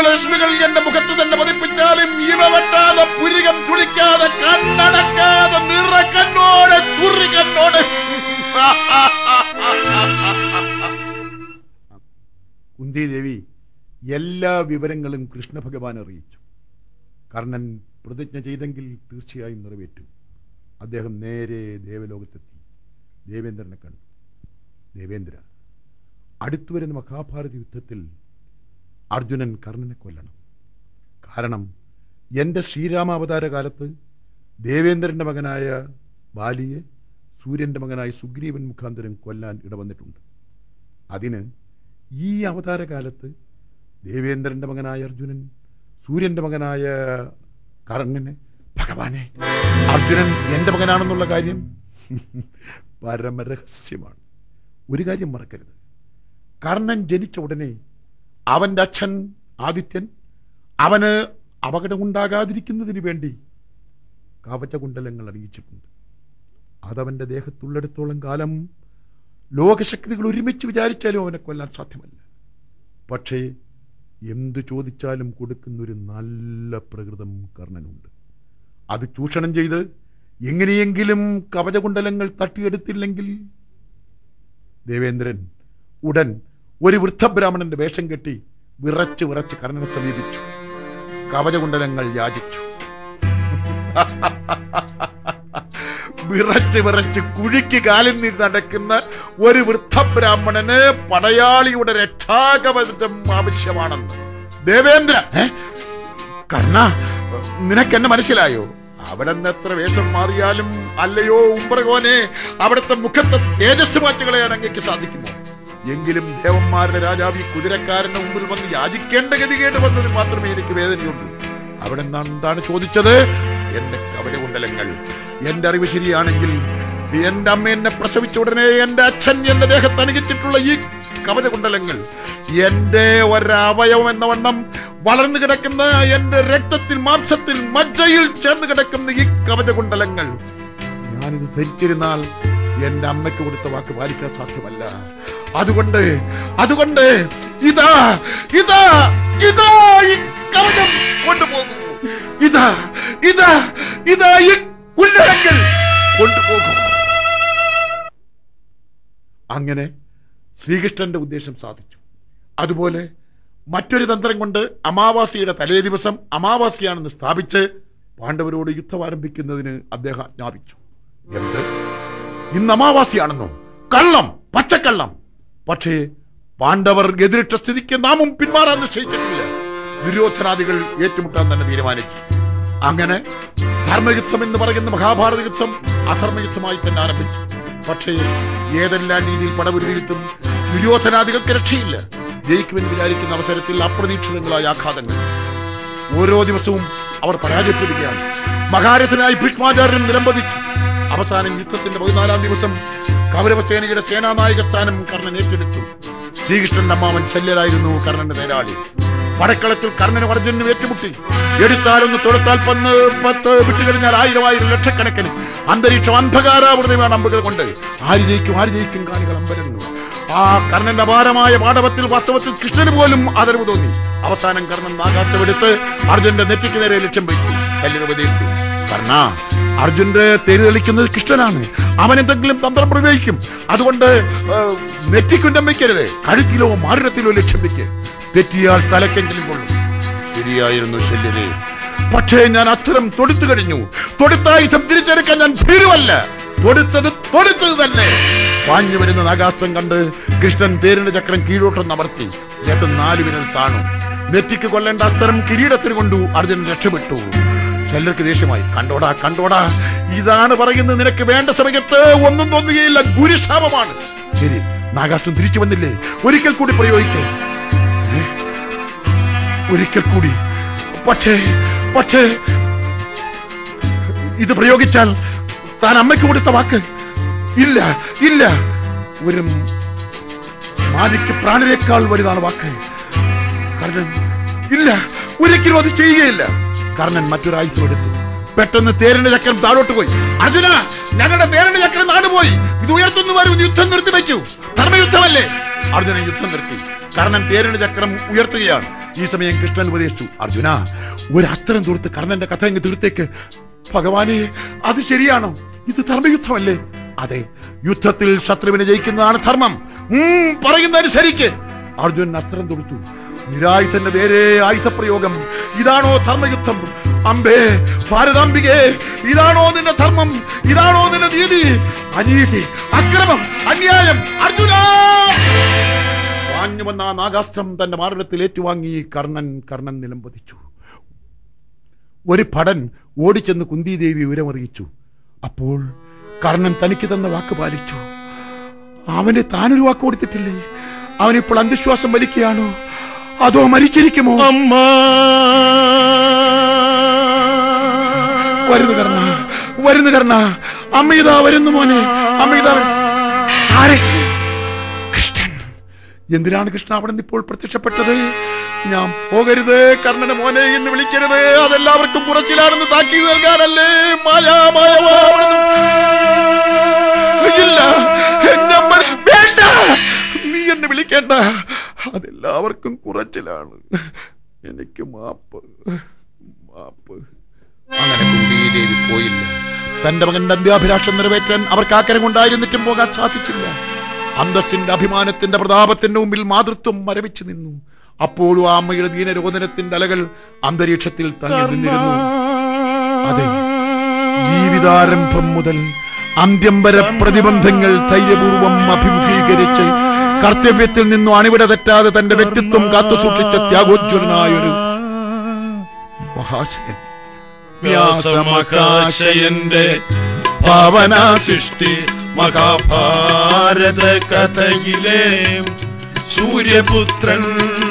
അത്യുജ്വലരശ്മികൾ എന്റെ മുഖത്ത് തന്നെ പതിപ്പിച്ചാലും ഇവ വെട്ടാതെ പുരികം തുളിക്കാതെ കണ്ണടക്കാതെ ഓട് കുന്തി ദേവി എല്ലാ വിവരങ്ങളും കൃഷ്ണഭഗവാൻ അറിയിച്ചു കർണൻ പ്രതിജ്ഞ ചെയ്തെങ്കിൽ തീർച്ചയായും നിറവേറ്റും അദ്ദേഹം നേരെ ദേവലോകത്തെത്തി ദേവേന്ദ്രനെ കണ്ടു ദേവേന്ദ്ര അടുത്തു വരുന്ന മഹാഭാരത യുദ്ധത്തിൽ അർജുനൻ കർണനെ കൊല്ലണം കാരണം എൻ്റെ ശ്രീരാമാവതാര കാലത്ത് ദേവേന്ദ്രന്റെ മകനായ ബാലിയെ സൂര്യന്റെ മകനായ സുഗ്രീവൻ മുഖാന്തരം കൊല്ലാൻ ഇടവന്നിട്ടുണ്ട് അതിന് ഈ അവതാര കാലത്ത് ദേവേന്ദ്രന്റെ മകനായ അർജുനൻ സൂര്യന്റെ മകനായ കർണനെ ഭഗവാനെ അർജുനൻ എന്റെ മകനാണെന്നുള്ള കാര്യം പരമരഹസ്യമാണ് ഒരു കാര്യം മറക്കരുത് കർണൻ ജനിച്ച ഉടനെ അവന്റെ അച്ഛൻ ആദിത്യൻ അവന് അപകടമുണ്ടാകാതിരിക്കുന്നതിന് വേണ്ടി കവചകുണ്ടലങ്ങൾ അറിയിച്ചിട്ടുണ്ട് അതവന്റെ ദേഹത്തുള്ളിടത്തോളം കാലം ലോകശക്തികൾ ഒരുമിച്ച് വിചാരിച്ചാലും അവനെ കൊല്ലാൻ സാധ്യമല്ല പക്ഷേ എന്തു ചോദിച്ചാലും കൊടുക്കുന്ന ഒരു നല്ല പ്രകൃതം കർണനുണ്ട് അത് ചൂഷണം ചെയ്ത് എങ്ങനെയെങ്കിലും കവചകുണ്ടലങ്ങൾ തട്ടിയെടുത്തില്ലെങ്കിൽ ദേവേന്ദ്രൻ ഉടൻ ഒരു വൃദ്ധബ്രാഹ്മണന്റെ വേഷം കെട്ടി വിറച്ച് വിറച്ച് കർണനെ സമീപിച്ചു കവചകുണ്ടലങ്ങൾ യാചിച്ചു വിറച്ച് വിറച്ച് കുഴിക്ക് കാലിൽ നിന്ന് നടക്കുന്ന ഒരു വൃദ്ധബ്രാഹ്മണന് പടയാളിയുടെ രക്ഷാകവചം ആവശ്യമാണെന്ന് ദേവേന്ദ്ര ഏ? കർണ നിനക്ക് എന്നെ മനസ്സിലായോ അവിടെ നിന്ന് എത്ര വേഷം മാറിയാലും അല്ലയോ ഉംബ്രകോനെ അവിടുത്തെ മുഖത്തെ തേജസ് മാറ്റി കളയാൻ അങ്ങേക്ക് സാധിക്കുമോ എങ്കിലും ദേവന്മാരുടെ രാജാവ് ഈ കുതിരക്കാരന്റെ മുമ്പിൽ വന്ന് യാചിക്കേണ്ട ഗതികേട് വന്നതിൽ മാത്രമേ എനിക്ക് വേദനയുള്ളൂ അവിടെ എന്താണ് എന്താണ് ചോദിച്ചത് എന്റെ കവചകുണ്ടലങ്ങൾ എന്റെ അറിവ് ശരിയാണെങ്കിൽ എന്റെ അമ്മ എന്നെ പ്രസവിച്ച ഉടനെ എന്റെ അച്ഛൻ എന്റെ ദേഹത്ത് അനുഗിച്ചിട്ടുള്ള ഈ കവചകുണ്ടലങ്ങൾ എന്റെ ഒരവയവം എന്ന വണ്ണം വളർന്നു കിടക്കുന്ന എന്റെ രക്തത്തിൽ മാംസത്തിൽ മജ്ജയിൽ ചേർന്ന് കിടക്കുന്ന ഈ കവചകുണ്ടലങ്ങൾ ഞാനിത് ധരിച്ചിരുന്നാൽ എന്റെ അമ്മയ്ക്ക് കൊടുത്ത വാക്ക് പാലിക്കാൻ സാധ്യമല്ല അതുകൊണ്ട് അതുകൊണ്ട് ഇതാ ഇതാ ഇതാ ഈ കവചം കൊണ്ടുപോകൂ ഇതാ ഇതാ ഇതാ ഈ കുല്ലടങ്ങൾ കൊണ്ടുപോകൂ അങ്ങനെ ശ്രീകൃഷ്ണന്റെ ഉദ്ദേശം സാധിച്ചു അതുപോലെ മറ്റൊരു തന്ത്രം കൊണ്ട് അമാവാസിയുടെ തലേ ദിവസം അമാവാസിയാണെന്ന് സ്ഥാപിച്ച് പാണ്ഡവരോട് യുദ്ധം ആരംഭിക്കുന്നതിന് അദ്ദേഹം ആജ്ഞാപിച്ചു എന്ത് ഇന്ന് അമാവാസിയാണെന്നോ കള്ളം പച്ചക്കള്ളം പക്ഷേ പാണ്ഡവർ എതിരിട്ട സ്ഥിതിക്ക് നാമും പിന്മാറാൻ നിശ്ചയിച്ചിട്ടില്ല നിരോധനാദികൾ ഏറ്റുമുട്ടാൻ തന്നെ തീരുമാനിച്ചു അങ്ങനെ ധർമ്മയുദ്ധം എന്ന് പറയുന്ന മഹാഭാരത യുദ്ധം അധർമ്മയുദ്ധമായി തന്നെ ആരംഭിച്ചു പക്ഷേ ഏതെല്ലാം രീതിയിൽ പടപുരുതിയിട്ടും ദുര്യോധനാദികൾക്ക് രക്ഷയില്ല ജയിക്കുമെന്ന് വിചാരിക്കുന്ന അവസരത്തിൽ അപ്രതീക്ഷിതങ്ങളായ ആഘാതങ്ങൾ ഓരോ ദിവസവും അവർ പരാജയപ്പെടുകയാണ് മഹാരഥനായി ഭീഷ്മാചാര്യൻ നിലംപതിച്ചു അവസാനം യുദ്ധത്തിന്റെ പതിനാലാം ദിവസം കൗരവസേനയുടെ സേനാനായക സ്ഥാനം കർണൻ ഏറ്റെടുത്തു ശ്രീകൃഷ്ണന്റെ അമ്മാവൻ ശല്യരായിരുന്നു കർണന്റെ നേരാളി പടക്കളത്തിൽ കർണനും അർജുനനും ഏറ്റുമുട്ടി എടുത്താലൊന്ന് തൊടുത്താൽ പന്ന് പത്ത് വിട്ടുകഴിഞ്ഞാൽ ആയിരം ആയിരം ലക്ഷക്കണക്കിന് അന്തരീക്ഷം അന്ധകാരാവൃതമാണ് അമ്പുകൾ കൊണ്ട് ആര് ജയിക്കും ആര് ജയിക്കും കാണികൾ അമ്പരന്നു ആ കർണന്റെ അപാരമായ പാടവത്തിൽ വാസ്തവത്തിൽ കൃഷ്ണന് പോലും ആദരവ് തോന്നി അവസാനം കർണൻ ആകാശമെടുത്ത് അർജുനന്റെ നെറ്റിക്ക് നേരെ ലക്ഷ്യം വെച്ചു കല്ലിന് ഉപദേശിച്ചു കർണ അർജുന്റെ തേര് തെളിക്കുന്നത് കൃഷ്ണനാണ് അവൻ എന്തെങ്കിലും തന്ത്രം പ്രയോഗിക്കും അതുകൊണ്ട് ഏഹ്, നെറ്റിക്കുറ്റം വയ്ക്കരുത് കഴുത്തിലോ മാറിടത്തിലോ ലക്ഷ്യം വെക്ക് തെറ്റിയാൽ തലക്കെങ്കിലും കൊള്ളും ശരിയായിരുന്നു ശല്യരെ പക്ഷേ ഞാൻ അത്തരം തൊടുത്തു കഴിഞ്ഞു തൊടുത്തായുധം തിരിച്ചെടുക്കാൻ ഞാൻ ഭീരുവല്ല തൊടുത്തത് തൊടുത്തത് തന്നെ പാഞ്ഞു വരുന്ന ആകാശം കണ്ട് കൃഷ്ണൻ തേരിന്റെ ചക്രം കീഴോട്ടൊന്ന് അമർത്തി നേരത്തെ നാലു വിരൽ താണു നെറ്റിക്ക് കൊല്ലേണ്ട അസ്ത്രം കിരീടത്തിന് കൊണ്ടു അർജുനൻ രക്ഷപ്പെട്ടു ചിലർക്ക് ദേഷ്യമായി കണ്ടോടാ കണ്ടോടാ ഇതാണ് പറയുന്നത് നിനക്ക് വേണ്ട സമയത്ത് ഒന്നും തോന്നുകയില്ല ഗുരുശാപമാണ് ശരി നാഗാഷ്ടം തിരിച്ചു വന്നില്ലേ ഒരിക്കൽ കൂടി പ്രയോഗിക്കേ ഏ? ഒരിക്കൽ കൂടി പക്ഷേ പക്ഷേ ഇത് പ്രയോഗിച്ചാൽ താൻ അമ്മയ്ക്ക് കൊടുത്ത വാക്ക് ഇല്ല ഇല്ല ഒരു മാലിക്ക് പ്രാണനേക്കാൾ വലുതാണ് വാക്ക് കർണൻ ഇല്ല ഒരിക്കലും അത് ചെയ്യുകയില്ല കർണൻ മറ്റൊരായുധം എടുത്തു പെട്ടെന്ന് തേരിന്റെ ചക്രം താഴോട്ട് പോയി അർജുന ഞങ്ങളുടെ തേരിന്റെ ചക്രം നാടുപോയി ഇത് ഉയർത്തുന്നു വരും യുദ്ധം നിർത്തി വെച്ചു ധർമ്മയുദ്ധമല്ലേ അർജുനൻ യുദ്ധം നിർത്തി കർണൻ തേരിന്റെ ചക്രം ഉയർത്തുകയാണ് ഈ സമയം കൃഷ്ണൻ ഉപദേശിച്ചു അർജുന ഒരു അസ്ത്രം തീർത്ത് കർണന്റെ കഥ അങ്ങ് തീർത്തേക്ക് ഭഗവാനെ അത് ശരിയാണോ ഇത് ധർമ്മയുദ്ധമല്ലേ അതെ യുദ്ധത്തിൽ ശത്രുവിനെ ജയിക്കുന്നതാണ് ധർമ്മം ഉം, പറയുന്നതനുസരിക്ക് അർജുനൻ അസ്ത്രം തൊടുത്തു നിരായുധന്റെ നേരെ ആയുധപ്രയോഗം ഇതാണോ ധർമ്മയുദ്ധം അമ്പേ ഭാരതാംബികേ ഇതാണോ നിന്റെ ധർമ്മം ഇതാണോ നിന്റെ നീതി അനീതി അക്രമം അന്യായം അർജുന വാഞ്ഞു വന്ന ആ നാഗാസ്ത്രം തന്റെ മാറിടത്തിൽ ഏറ്റുവാങ്ങി കർണൻ കർണൻ നിലംപതിച്ചു ഒരു ഭടൻ ഓടിച്ചെന്ന് കുന്തിദേവി വിവരമറിയിച്ചു അപ്പോൾ കർണൻ തനിക്ക് തന്ന വാക്ക് പാലിച്ചു അവന് താനൊരു വാക്ക് കൊടുത്തിട്ടില്ലേ അവനിപ്പോൾ അന്ധവിശ്വാസം വലിക്കുകയാണോ അതോ മരിച്ചിരിക്കുമോ അമ്മ വരുന്നു കർണ വരുന്നു കർണ അമ്മയിതാ വരുന്നു മോനെ അമ്മയിതാ വരു- ആരെ? കൃഷ്ണൻ എന്തിനാണ് കൃഷ്ണ അവിടെ നിന്ന് ഇപ്പോൾ പ്രത്യക്ഷപ്പെട്ടത് ഞാൻ പോകരുത് കർണനെ മോനെ എന്ന് വിളിക്കരുത് അതെല്ലാവർക്കും കുറച്ചിലാണെന്ന് താക്കീത് നൽകാനല്ലേ മായാമായവാ ഇല്ല ഞാൻ മ- വേണ്ട നീ എന്നെ വിളിക്കേണ്ട അതെല്ലാവർക്കും കുറച്ചിലാണ് എനിക്ക് മാപ്പ് മാപ്പ് അങ്ങനെ കുന്തിദേവി പോയില്ല തന്റെ മകന്റെ അന്ത്യാഭിലാഷം നിറവേറ്റാൻ അവർക്ക് ആക്കരം കൊണ്ടായിരുന്നിട്ടും പോകാൻ സാധിച്ചില്ല അന്തസ്സിന്റെ അഭിമാനത്തിന്റെ പ്രതാപത്തിന്റെ മുമ്പിൽ മാതൃത്വം മരവിച്ചു നിന്നു അപ്പോഴും ആ അമ്മയുടെ ദീനരോധനത്തിന്റെ അലകൾ അന്തരീക്ഷത്തിൽ തങ്ങി നിന്നിരുന്നു അതെ ജീവിതാരംഭം മുതൽ അന്ത്യം വരെ പ്രതിബന്ധങ്ങൾ ധൈര്യപൂർവം അഭിമുഖീകരിച്ച് കർത്തവ്യത്തിൽ നിന്നും അണിവിട തെറ്റാതെ തന്റെ വ്യക്തിത്വം കാത്തു സൂക്ഷിച്ച ത്യാഗോജ്വലനായൊരു മഹാശയൻ വ്യാസമഹാശയന്റെ ഭാവന സൃഷ്ടി മഹാഭാരത കഥയിലെ സൂര്യപുത്രൻ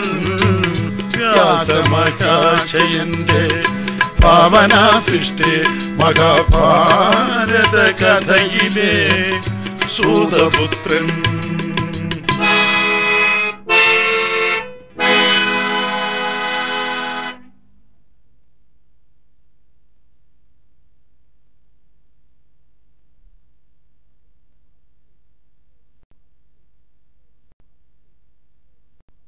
വ്യാസമഹാശയന്റെ ഭാവന സൃഷ്ടി മഹാഭാരത കഥയിലെ സൂതപുത്രൻ